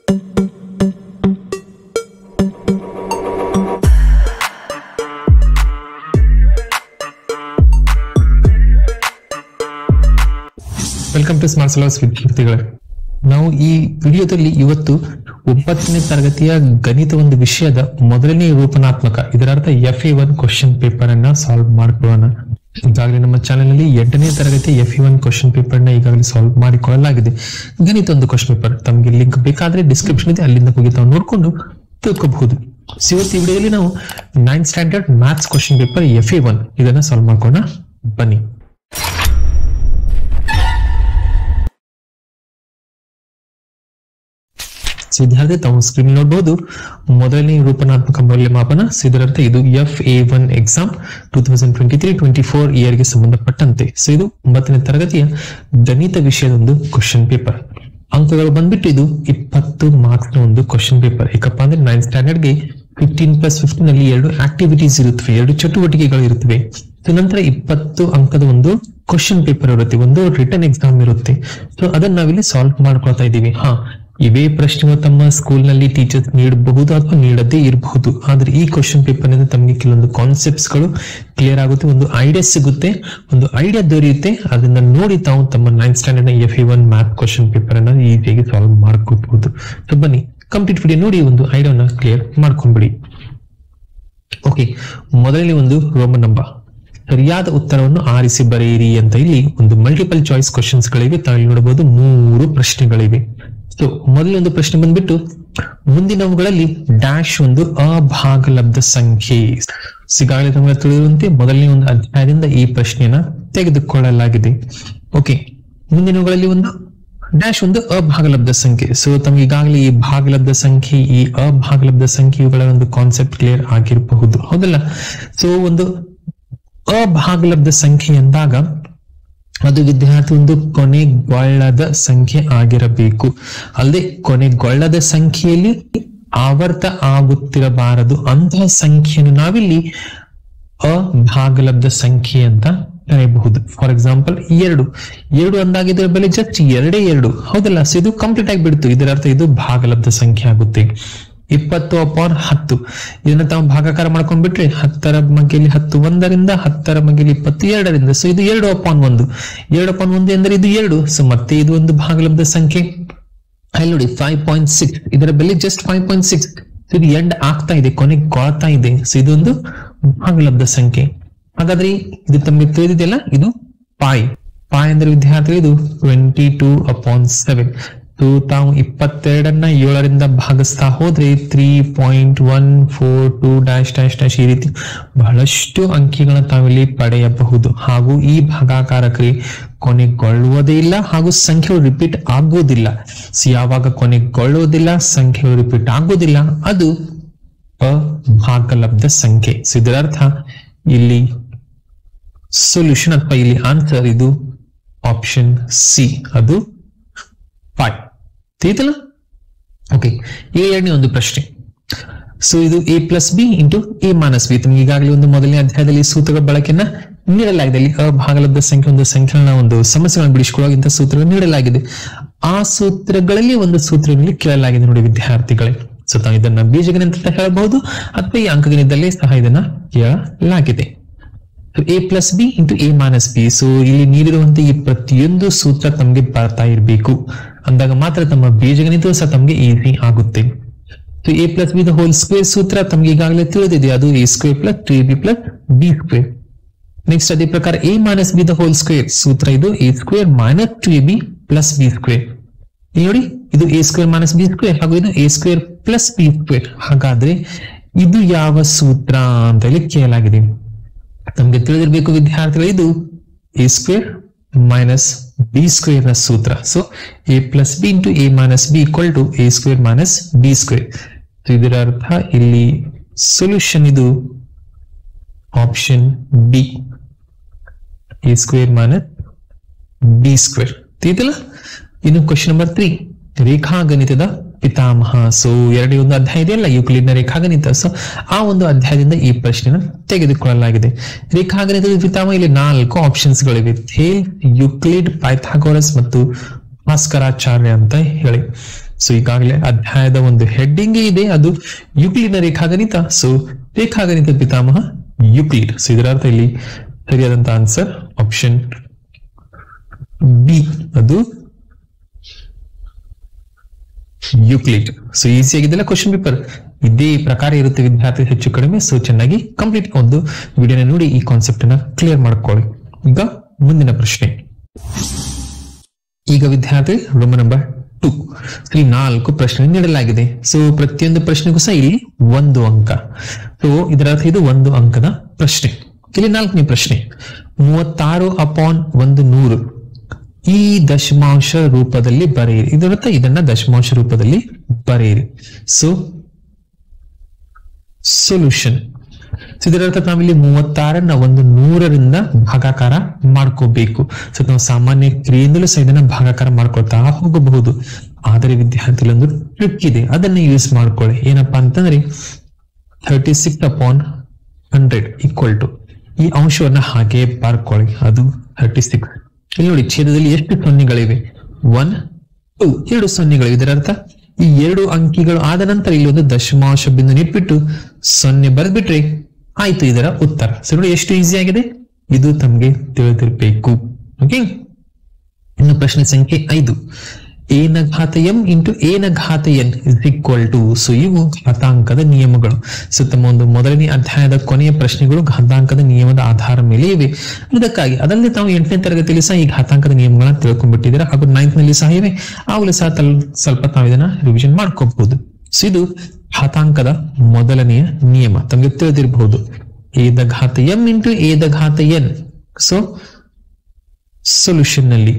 Welcome to smart ಸಲೋಸ್ ವಿದ್ಯಾರ್ಥಿಗಳೇ ನಾವು ಈ ವಿಡಿಯೋದಲ್ಲಿ ಇವತ್ತು ಒಂಬತ್ತನೇ ತರಗತಿಯ ಗಣಿತ ಒಂದು ವಿಷಯದ ಮೊದಲನೇ ರೂಪನಾತ್ಮಕ ಇದರ ಅರ್ಥ F A one question paper ಅನ್ನ ಸಾಲ್ವ್ ಮಾಡ್ಕೊಳ್ಳೋಣ ಈಗಾಗಲೇ ನಮ್ಮ ಚಾನೆಲ್ ನಲ್ಲಿ ಎಂಟನೇ ತರಗತಿ F A one question paper ನ ಈಗಾಗಲೇ ಸಾಲ್ವ್ ಮಾಡಿಕೊಳ್ಳಲಾಗಿದೆ ಗಣಿತ ಒಂದು ಕ್ವಶನ್ ಪೇಪರ್ ತಮಗೆ ಲಿಂಕ್ ಬೇಕಾದ್ರೆ ಡಿಸ್ಕ್ರಿಪ್ಷನ್ ಇದೆ ಅಲ್ಲಿಂದ ಹೋಗಿ ತಾವು ನೋಡ್ಕೊಂಡು ತಿಳ್ಕೊಬಹುದು ಸೊ ಇವತ್ತು ಈ ವಿಡಿಯೋದಲ್ಲಿ ನಾವು ninth standard maths question paper F A one ಇದನ್ನ ಸಾಲ್ವ್ ಮಾಡ್ಕೋಣ ಬನ್ನಿ ಸೊ ವಿದ್ಯಾರ್ಥಿ ತಾವು ಸ್ಕ್ರೀನ್ ನೋಡಬಹುದು ಮೊದಲನೇ ರೂಪನಾತ್ಮಕ ಮೌಲ್ಯಮಾಪನ ಸೊ ಇದರರ್ಥ ಇದು F A one exam two thousand twenty three twenty four ಇಯರ್ಗೆ ಸಂಬಂಧಪಟ್ಟಂತೆ ಸೊ ಇದು ಒಂಬತ್ತನೇ ತರಗತಿಯ ಗಣಿತ ವಿಷಯದ ಒಂದು ಕ್ವಶನ್ ಪೇಪರ್ ಅಂಕಗಳು ಬಂದ್ಬಿಟ್ಟು ಇದು ಇಪ್ಪತ್ತು ಮಾರ್ಕ್ಸ್ ನ ಒಂದು ಕ್ವಶನ್ ಪೇಪರ್ ಯಾಕಪ್ಪ ಅಂದ್ರೆ ನೈನ್ ಸ್ಟ್ಯಾಂಡರ್ಡ್ ಗೆ ಫಿಫ್ಟೀನ್ ಪ್ಲಸ್ ಫಿಫ್ಟೀನ್ ಅಲ್ಲಿ ಎರಡು ಆಕ್ಟಿವಿಟೀಸ್ ಇರುತ್ತವೆ ಎರಡು ಚಟುವಟಿಕೆಗಳು ಇರುತ್ತವೆ ಸೊ ನಂತರ ಇಪ್ಪತ್ತು ಅಂಕದ ಒಂದು ಕ್ವಶನ್ ಪೇಪರ್ ಇರುತ್ತೆ ಒಂದು ರಿಟರ್ನ್ ಎಕ್ಸಾಮ್ ಇರುತ್ತೆ ಸೊ ಅದನ್ನ ನಾವಿಲ್ಲಿ ಸಾಲ್ವ್ ಮಾಡ್ಕೊಳ್ತಾ ಇದ್ದೀವಿ ಹಾ ಇವೇ ಪ್ರಶ್ನೆಗಳು ತಮ್ಮ ಸ್ಕೂಲ್ ನಲ್ಲಿ ಟೀಚರ್ಸ್ ನೀಡಬಹುದು ಅಥವಾ ನೀಡದೇ ಇರಬಹುದು ಆದ್ರೆ ಈ ಕ್ವಶನ್ ಪೇಪರ್ ನಿಂದ ತಮಗೆ ಕೆಲವೊಂದು ಕಾನ್ಸೆಪ್ಟ್ಸ್ ಗಳು ಕ್ಲಿಯರ್ ಆಗುತ್ತೆ ಒಂದು ಐಡಿಯಾ ಸಿಗುತ್ತೆ ಒಂದು ಐಡಿಯಾ ದೊರೆಯುತ್ತೆ ಅದನ್ನ ನೋಡಿ ತಾವು ತಮ್ಮ ninth standard F one math question paper ಅನ್ನ ಈಸಿಯಾಗಿ ಸಾಲ್ವ್ ಮಾಡ್ಕೋಬಹುದು ಸೊ ಬನ್ನಿ ಕಂಪ್ಲೀಟ್ ವಿಡಿಯೋ ನೋಡಿ ಒಂದು ಐಡಿಯಾನ ಕ್ಲಿಯರ್ ಮಾಡ್ಕೊಂಡ್ಬಿಡಿ ಓಕೆ ಮೊದಲನೇ ಒಂದು ರೋಮನ್ ನಂಬರ್ ಸರಿಯಾದ ಉತ್ತರವನ್ನು ಆರಿಸಿ ಬರೆಯಿರಿ ಅಂತ ಇಲ್ಲಿ ಒಂದು ಮಲ್ಟಿಪಲ್ ಚಾಯ್ಸ್ ಕ್ವಶನ್ಸ್ ಗಳಿವೆ ತಾವು ಇಲ್ಲಿ ನೋಡಬಹುದು ಮೂರು ಪ್ರಶ್ನೆಗಳಿವೆ ಸೊ ಮೊದಲೊಂದು ಪ್ರಶ್ನೆ ಬಂದ್ಬಿಟ್ಟು ಮುಂದಿನವುಗಳಲ್ಲಿ ಡ್ಯಾಶ್ ಒಂದು ಅಭಾಗಲಬ್ಧ ಸಂಖ್ಯೆ ಸಿಗಾಗಲೇ ತಮಗೆ ತಿಳಿದಿರುವಂತೆ ಮೊದಲನೇ ಒಂದು ಅಧ್ಯಾಯದಿಂದ ಈ ಪ್ರಶ್ನೆಯನ್ನ ತೆಗೆದುಕೊಳ್ಳಲಾಗಿದೆ ಓಕೆ ಮುಂದಿನವುಗಳಲ್ಲಿ ಒಂದು ಡ್ಯಾಶ್ ಒಂದು ಅಭಾಗಲಬ್ಧ ಸಂಖ್ಯೆ ಸೊ ತಮಗೆ ಈಗಾಗಲೇ ಈ ಭಾಗಲಬ್ಧ ಸಂಖ್ಯೆ ಈ ಅಭಾಗಲಬ್ಧ ಸಂಖ್ಯೆಗಳ ಒಂದು ಕಾನ್ಸೆಪ್ಟ್ ಕ್ಲಿಯರ್ ಆಗಿರಬಹುದು ಹೌದಲ್ಲ ಸೊ ಒಂದು ಅಭಾಗಲಬ್ಧ ಸಂಖ್ಯೆ ಎಂದಾಗ ಅದು ವಿದ್ಯಾರ್ಥಿ ಒಂದು ಕೊನೆಗೊಳ್ಳದ ಸಂಖ್ಯೆ ಆಗಿರಬೇಕು ಅಲ್ಲದೆ ಕೊನೆಗೊಳ್ಳದ ಸಂಖ್ಯೆಯಲ್ಲಿ ಆವರ್ತ ಆಗುತ್ತಿರಬಾರದು ಅಂತಹ ಸಂಖ್ಯೆಯನ್ನು ನಾವಿಲ್ಲಿ ಅಭಾಗಲಬ್ಧ ಸಂಖ್ಯೆ ಅಂತ ಕರೆಯಬಹುದು ಫಾರ್ ಎಕ್ಸಾಂಪಲ್ ಎರಡು ಎರಡು ಅಂದಾಗ ಇದರ ಬೆಲೆ ಜಸ್ಟ್ ಎರಡೇ ಎರಡು ಹೌದಲ್ಲ ಸೊ ಇದು ಕಂಪ್ಲೀಟ್ ಆಗಿ ಬಿಡ್ತು ಇದರ ಅರ್ಥ ಇದು ಭಾಗಲಬ್ಧ ಸಂಖ್ಯೆ ಆಗುತ್ತೆ ಇಪ್ಪತ್ತು ಅಪಾನ್ ಹತ್ತು ಇದನ್ನ ತಾವು ಭಾಗಾಕಾರ ಮಾಡ್ಕೊಂಡ್ಬಿಟ್ರೆ ಹತ್ತರ ಮಗ್ಗೆಯಲ್ಲಿ ಹತ್ತು ಒಂದರಿಂದ ಹತ್ತರ ಮಗ್ಗೆಯಲ್ಲಿ ಇಪ್ಪತ್ತು ಎರಡರಿಂದ ಸೊ ಇದು ಎರಡು ಅಪಾನ್ ಒಂದು ಎರಡು ಅಪಾನ್ ಒಂದು ಎಂದರೆ ಇದು ಎರಡು ಸೊ ಮತ್ತೆ ಇದು ಒಂದು ಭಾಗಲಬ್ಧ ಸಂಖ್ಯೆ ಅಲ್ಲಿ ನೋಡಿ ಫೈವ್ ಪಾಯಿಂಟ್ ಸಿಕ್ಸ್ ಇದರ ಬೆಲೆ ಜಸ್ಟ್ ಫೈವ್ ಪಾಯಿಂಟ್ ಸಿಕ್ಸ್ ಇದು ಎಂಡ್ ಆಗ್ತಾ ಇದೆ ಕೊನೆಗೆ ಕೊಳ್ತಾ ಇದೆ ಸೊ ಇದೊಂದು ಭಾಗಲಬ್ಧ ಸಂಖ್ಯೆ ಹಾಗಾದ್ರೆ ಇದು ತಮಗೆ ತಿಳಿದಿದೆಯಲ್ಲ ಇದು ಪಾಯ್ ಪಾಯ್ ಅಂದ್ರೆ ವಿದ್ಯಾರ್ಥಿ ಇದು twenty two upon seven so ತಾವು ಇಪ್ಪತ್ತೆರಡನ್ನ ಏಳರಿಂದ ಭಾಗಿಸ್ತಾ ಹೋದ್ರೆ three point one four two dash dash dash ಈ ರೀತಿ ಬಹಳಷ್ಟು ಅಂಕಿಗಳನ್ನ ತಾವಿಲ್ಲಿ ಪಡೆಯಬಹುದು ಹಾಗೂ ಈ ಭಾಗಾಕಾರ ಕ್ರಿಯೆ ಕೊನೆಗೊಳ್ಳುವುದೇ ಇಲ್ಲ ಹಾಗೂ ಸಂಖ್ಯೆಗಳು ರಿಪೀಟ್ ಆಗುವುದಿಲ್ಲ ಸೊ ಯಾವಾಗ ಕೊನೆಗೊಳ್ಳುವುದಿಲ್ಲ ಸಂಖ್ಯೆಗಳು ರಿಪೀಟ್ ಆಗುವುದಿಲ್ಲ ಅದು ಅಭಾಗಲಬ್ಧ ಸಂಖ್ಯೆ ಸೊ ಇದರ ಅರ್ಥ ಇಲ್ಲಿ ಸೊಲ್ಯೂಷನ್ ಅಥವಾ ಇಲ್ಲಿ ಆನ್ಸರ್ ಇದು ಆಪ್ಷನ್ ಸಿ ಅದು ಫೈವ್ ತಿಳಿತಲ್ಲ ಓಕೆ ಈಗ ಎರಡನೇ ಒಂದು ಪ್ರಶ್ನೆ ಸೊ ಇದು A plus B into A minus B ತಮಗೆ ಈಗಾಗಲೇ ಒಂದು ಮೊದಲನೇ ಅಧ್ಯಾಯದಲ್ಲಿ ಸೂತ್ರಗಳ ಬಳಕೆಯನ್ನ ನೀಡಲಾಗಿದೆ ಇಲ್ಲಿ ಅಭಾಗಲಬ್ಧ ಸಂಖ್ಯೆ ಒಂದು ಸಂಖ್ಯೆಗಳನ್ನ ಒಂದು ಸಮಸ್ಯೆಗಳನ್ನು ಬಿಡಿಸಿಕೊಳ್ಳುವಾಗ ಇಂಥ ಸೂತ್ರಗಳು ನೀಡಲಾಗಿದೆ ಆ ಸೂತ್ರಗಳಲ್ಲಿ ಒಂದು ಸೂತ್ರದಲ್ಲಿ ಕೇಳಲಾಗಿದೆ ನೋಡಿ ವಿದ್ಯಾರ್ಥಿಗಳೇ ಸೊ ತಾವು ಇದನ್ನ ಬೀಜಗಣಿತ ಅಂತ ಹೇಳಬಹುದು ಅಥವಾ ಈ ಅಂಕಗಣಿತದಲ್ಲೇ ಸಹ ಇದನ್ನ ಕೇಳಲಾಗಿದೆ A plus B into A minus B so ಇಲ್ಲಿ ನೀಡಿರುವಂತಹ ಈ ಪ್ರತಿಯೊಂದು ಸೂತ್ರ ತಮಗೆ ಬರ್ತಾ ಇರಬೇಕು ಅಂದಾಗ ಮಾತ್ರ ತಮ್ಮ ಬೀಜಗಣಿತವು ಸಹ ತಮಗೆ ಈಸಿ ಆಗುತ್ತೆ so A plus B the whole square ಸೂತ್ರ ತಮಗೆ ಈಗಾಗಲೇ ತಿಳಿದಿದೆ ಅದು A square plus two A B plus B square next ಅದೇ ಪ್ರಕಾರ A minus B the whole square ಸೂತ್ರ ಇದು A square minus two A B plus B square ಇಲ್ಲಿ ನೋಡಿ ಇದು A square minus B square ಹಾಗೂ ಇದು A square plus B square ಹಾಗಾದ್ರೆ ಇದು ಯಾವ ಸೂತ್ರ ಅಂತ ಹೇಳಿ ಕೇಳಲಾಗಿದೆ ನಮ್ಗೆ ತಿಳಿದಿರಬೇಕು ವಿದ್ಯಾರ್ಥಿಗಳು ಇದು A square minus B square ನ ಸೂತ್ರ so A plus B into A minus B equal to A square minus B square ಇದರ ಅರ್ಥ ಇಲ್ಲಿ ಸೊಲ್ಯೂಷನ್ ಇದು option B A square minus B square ತಿಳಿತಲ್ಲ ಇನ್ನು ಕ್ವಶನ್ ನಂಬರ್ ತ್ರೀ ರೇಖಾಗಣಿತದ ಪಿತಾಮಹ so ಎರಡೇ ಒಂದು ಅಧ್ಯಾಯ ಇದೆಯಲ್ಲ ಯುಕ್ಲಿಡ್ನ ರೇಖಾಗಣಿತ ಸೊ ಆ ಒಂದು ಅಧ್ಯಾಯದಿಂದ ಈ ಪ್ರಶ್ನೆನ ತೆಗೆದುಕೊಳ್ಳಲಾಗಿದೆ ರೇಖಾಗಣಿತದ ಪಿತಾಮಹ ಇಲ್ಲಿ ನಾಲ್ಕು ಆಪ್ಷನ್ಸ್ ಗಳಿವೆ ಥೇಲ್ ಯುಕ್ಲಿಡ್ ಪೈಥಾಗೋರಸ್ ಮತ್ತು ಭಾಸ್ಕರಾಚಾರ್ಯ ಅಂತ ಹೇಳಿ ಸೊ ಈಗಾಗಲೇ ಅಧ್ಯಾಯದ ಒಂದು ಹೆಡ್ಡಿಂಗ್ ಇದೆ ಅದು ಯುಕ್ಲಿಡ್ನ ರೇಖಾಗಣಿತ ಸೊ ರೇಖಾಗಣಿತ ಪಿತಾಮಹ ಯುಕ್ಲಿಡ್ ಸೊ ಇದರ ಅರ್ಥ ಇಲ್ಲಿ ಸರಿಯಾದಂತ ಆನ್ಸರ್ ಆಪ್ಷನ್ ಬಿ ಅದು ಯುಕ್ಲಿಡ್ ಸೊ ಈಸಿ ಆಗಿದ್ದಲ್ಲ ಕ್ವಶನ್ ಪೇಪರ್ ಇದೇ ಪ್ರಕಾರ ಇರುತ್ತೆ ವಿದ್ಯಾರ್ಥಿ ಹೆಚ್ಚು ಕಡಿಮೆ ಸೊ ಚೆನ್ನಾಗಿ ಕಂಪ್ಲೀಟ್ ಒಂದು ವಿಡಿಯೋನ ನೋಡಿ ಈ ಕಾನ್ಸೆಪ್ಟ್ ಅನ್ನ ಕ್ಲಿಯರ್ ಮಾಡ್ಕೊಳ್ಳಿ ಈಗ ಮುಂದಿನ ಪ್ರಶ್ನೆ ಈಗ ವಿದ್ಯಾರ್ಥಿ ರೋಮ ನಂಬರ್ ಟು ಇಲ್ಲಿ ನಾಲ್ಕು ಪ್ರಶ್ನೆ ನೀಡಲಾಗಿದೆ ಸೊ ಪ್ರತಿಯೊಂದು ಪ್ರಶ್ನೆಗೂ ಸಹ ಇಲ್ಲಿ ಒಂದು ಅಂಕ ಸೊ ಇದರ ಅರ್ಥ ಇದು ಒಂದು ಅಂಕದ ಪ್ರಶ್ನೆ ಇಲ್ಲಿ ನಾಲ್ಕನೇ ಪ್ರಶ್ನೆ ಮೂವತ್ತಾರು ಅಪಾನ್ ಒಂದು ನೂರು ಈ ದಶಮಾಂಶ ರೂಪದಲ್ಲಿ ಬರೆಯಿರಿ ಇದರರ್ಥ ಇದನ್ನ ದಶಮಾಂಶ ರೂಪದಲ್ಲಿ ಬರೆಯಿರಿ ಸೊ ಸೊಲ್ಯೂಷನ್ ಇದರರ್ಥ ನಾವಿಲ್ಲಿ ಮೂವತ್ತಾರನ್ನ ಒಂದು ನೂರರಿಂದ ಭಾಗಾಕಾರ ಮಾಡ್ಕೋಬೇಕು ಸೊ ನಾವು ಸಾಮಾನ್ಯ ಕ್ರಿಯೆಯಿಂದಲೂ ಸಹ ಇದನ್ನ ಭಾಗಾಕಾರ ಮಾಡ್ಕೊಳ್ತಾ ಹೋಗಬಹುದು ಆದರೆ ವಿದ್ಯಾರ್ಥಿಗಳು ಒಂದು ಟ್ರಿಕ್ ಇದೆ ಅದನ್ನ ಯೂಸ್ ಮಾಡ್ಕೊಳ್ಳಿ ಏನಪ್ಪಾ ಅಂತಂದ್ರೆ thirty six upon hundred equal to ಈ ಅಂಶವನ್ನ ಹಾಗೆ ಬರ್ಕೊಳ್ಳಿ ಅದು ಥರ್ಟಿ ಸಿಕ್ಸ್ ಇಲ್ಲಿ ನೋಡಿ ಛೇದದಲ್ಲಿ ಎಷ್ಟು ಸೊನ್ನೆಗಳಿವೆ ಒನ್ ಟೂ ಎರಡು ಸೊನ್ನೆಗಳಿವೆ ಇದರರ್ಥ ಈ ಎರಡು ಅಂಕಿಗಳು ಆದ ನಂತರ ಇಲ್ಲಿ ಒಂದು ದಶಮಾಂಶ ಬಿಂದು ಇಟ್ಬಿಟ್ಟು ಸೊನ್ನೆ ಬರೆದ್ಬಿಟ್ರೆ ಆಯ್ತು ಇದರ ಉತ್ತರ ಸೊ ನೋಡಿ ಎಷ್ಟು ಈಸಿ ಆಗಿದೆ ಇದು ತಮ್ಗೆ ತಿಳಿದಿರ್ಬೇಕು ಓಕೆ ಇನ್ನು ಪ್ರಶ್ನೆ ಸಂಖ್ಯೆ ಐದು ಎ ನ ಘಾತ ಎಂ ಇಂಟು ಎ ನ ಘಾತ N is equal to so ಇವು ಘಾತಾಂಕದ ನಿಯಮಗಳು ಸೊ ತಮ್ಮ ಒಂದು ಮೊದಲನೇ ಅಧ್ಯಾಯದ ಕೊನೆಯ ಪ್ರಶ್ನೆಗಳು ಘಾತಾಂಕದ ನಿಯಮದ ಆಧಾರ ಮೇಲೆ ಇವೆ ಇದಕ್ಕಾಗಿ ಅದರಲ್ಲಿ ತಾವು ಎಂಟನೇ ತರಗತಿಯಲ್ಲಿ ಸಹ ಈ ಘಾತಾಂಕದ ನಿಯಮಗಳನ್ನ ತಿಳ್ಕೊಂಡ್ಬಿಟ್ಟಿದ್ದೀರಾ ಹಾಗೂ ನೈನ್ತ್ ನಲ್ಲಿ ಸಹ ಇವೆ ಅವುಗಳು ಸಹ ತಲ್- ಸ್ವಲ್ಪ ತಾವು ಇದನ್ನ ರಿವಿಷನ್ ಮಾಡ್ಕೋಬಹುದು ಸೊ ಇದು ಘಾತಾಂಕದ ಮೊದಲನೆಯ ನಿಯಮ ತಮಗೆ ತಿಳಿದಿರಬಹುದು ಎ ದ ಘಾತ ಎಂ ಇಂಟು ಎ ದ ಘಾತ ಎನ್ ಸೊ ಸೊಲ್ಯೂಷನ್ ನಲ್ಲಿ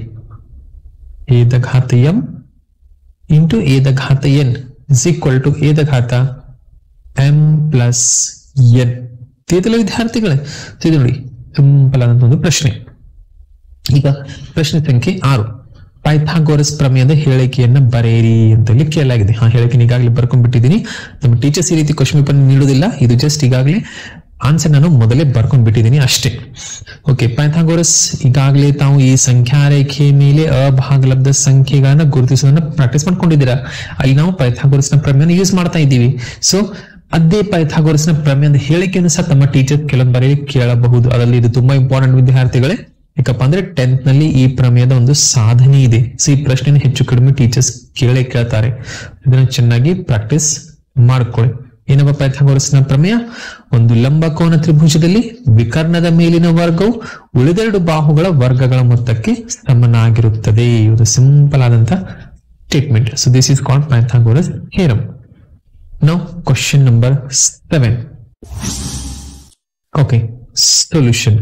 ಎ ದ ಘಾತ ಎಂ ಇಂಟು ಎ ದ ಘಾತ N is equal to A the ಘಾತ ಎಂ ಪ್ಲಸ್ ಎನ್ ತಿಳಿದಿಲ್ಲ ವಿದ್ಯಾರ್ಥಿಗಳೇ ಸೊ ಇದು ನೋಡಿ ಸಿಂಪಲ್ ಆದಂತ ಒಂದು ಪ್ರಶ್ನೆ ಈಗ ಪ್ರಶ್ನೆ ಸಂಖ್ಯೆ ಆರು ಪೈಥಾಗೋರಸ್ ಪ್ರಮೇಯದ ಹೇಳಿಕೆಯನ್ನ ಬರೆಯಿರಿ ಅಂತ ಇಲ್ಲಿ ಕೇಳಲಾಗಿದೆ ಆ ಹೇಳಿಕೆ ಈಗಾಗಲೇ ಬರ್ಕೊಂಡ್ಬಿಟ್ಟಿದ್ದೀನಿ ನಮ್ಮ ಟೀಚರ್ಸ್ ಈ ರೀತಿ ಕ್ವಶನ್ ಪೇಪರ್ ನೀಡುವುದಿಲ್ಲ ಇದು ಜಸ್ಟ್ ಈಗಾಗಲೇ ಆನ್ಸರ್ ನಾನು ಮೊದಲೇ ಬರ್ಕೊಂಡ್ಬಿಟ್ಟಿದ್ದೀನಿ ಅಷ್ಟೇ ಓಕೆ ಪೈಥಾಗೋರಸ್ ಈಗಾಗಲೇ ತಾವು ಈ ಸಂಖ್ಯಾ ರೇಖೆ ಮೇಲೆ ಅಭಾಗಲಬ್ಧ ಸಂಖ್ಯೆಗಳನ್ನ ಗುರುತಿಸೋದನ್ನ ಪ್ರಾಕ್ಟೀಸ್ ಮಾಡ್ಕೊಂಡಿದ್ದೀರಾ ಅಲ್ಲಿ ನಾವು ಪೈಥಾಗೋರಸ್ನ ಪ್ರಮೇಯನ ಯೂಸ್ ಮಾಡ್ತಾ ಇದ್ದೀವಿ ಸೊ ಅದೇ ಪೈಥಾಗೋರಸ್ನ ಪ್ರಮೇಯದ ಹೇಳಿಕೆಯನ್ನು ಸಹ ತಮ್ಮ ಟೀಚರ್ ಕೆಲವೊಂದು ಬರೆಯಲಿ ಕೇಳಬಹುದು ಅದರಲ್ಲಿ ಇದು ತುಂಬಾ ಇಂಪಾರ್ಟೆಂಟ್ ವಿದ್ಯಾರ್ಥಿಗಳೇ ಯಾಕಪ್ಪ ಅಂದ್ರೆ ಟೆಂತ್ ನಲ್ಲಿ ಈ ಪ್ರಮೇಯದ ಒಂದು ಸಾಧನೆ ಇದೆ ಸೊ ಈ ಪ್ರಶ್ನೆನ ಹೆಚ್ಚು ಕಡಿಮೆ ಟೀಚರ್ಸ್ ಕೇಳೇ ಕೇಳ್ತಾರೆ ಇದನ್ನ ಚೆನ್ನಾಗಿ ಪ್ರಾಕ್ಟೀಸ್ ಮಾಡ್ಕೊಳ್ಳಿ ಏನಪ್ಪ ಪೈಥಾಗೋರಸ್ನ ಪ್ರಮೇಯ ಒಂದು ಲಂಬಕೋನ ತ್ರಿಭುಜದಲ್ಲಿ ವಿಕರ್ಣದ ಮೇಲಿನ ವರ್ಗವು ಉಳಿದೆರಡು ಬಾಹುಗಳ ವರ್ಗಗಳ ಮೊತ್ತಕ್ಕೆ ಸಮನಾಗಿರುತ್ತದೆ ಇದು ಸಿಂಪಲ್ ಆದಂತ statement so this is called Pythagoras theorem now question number seven okay solution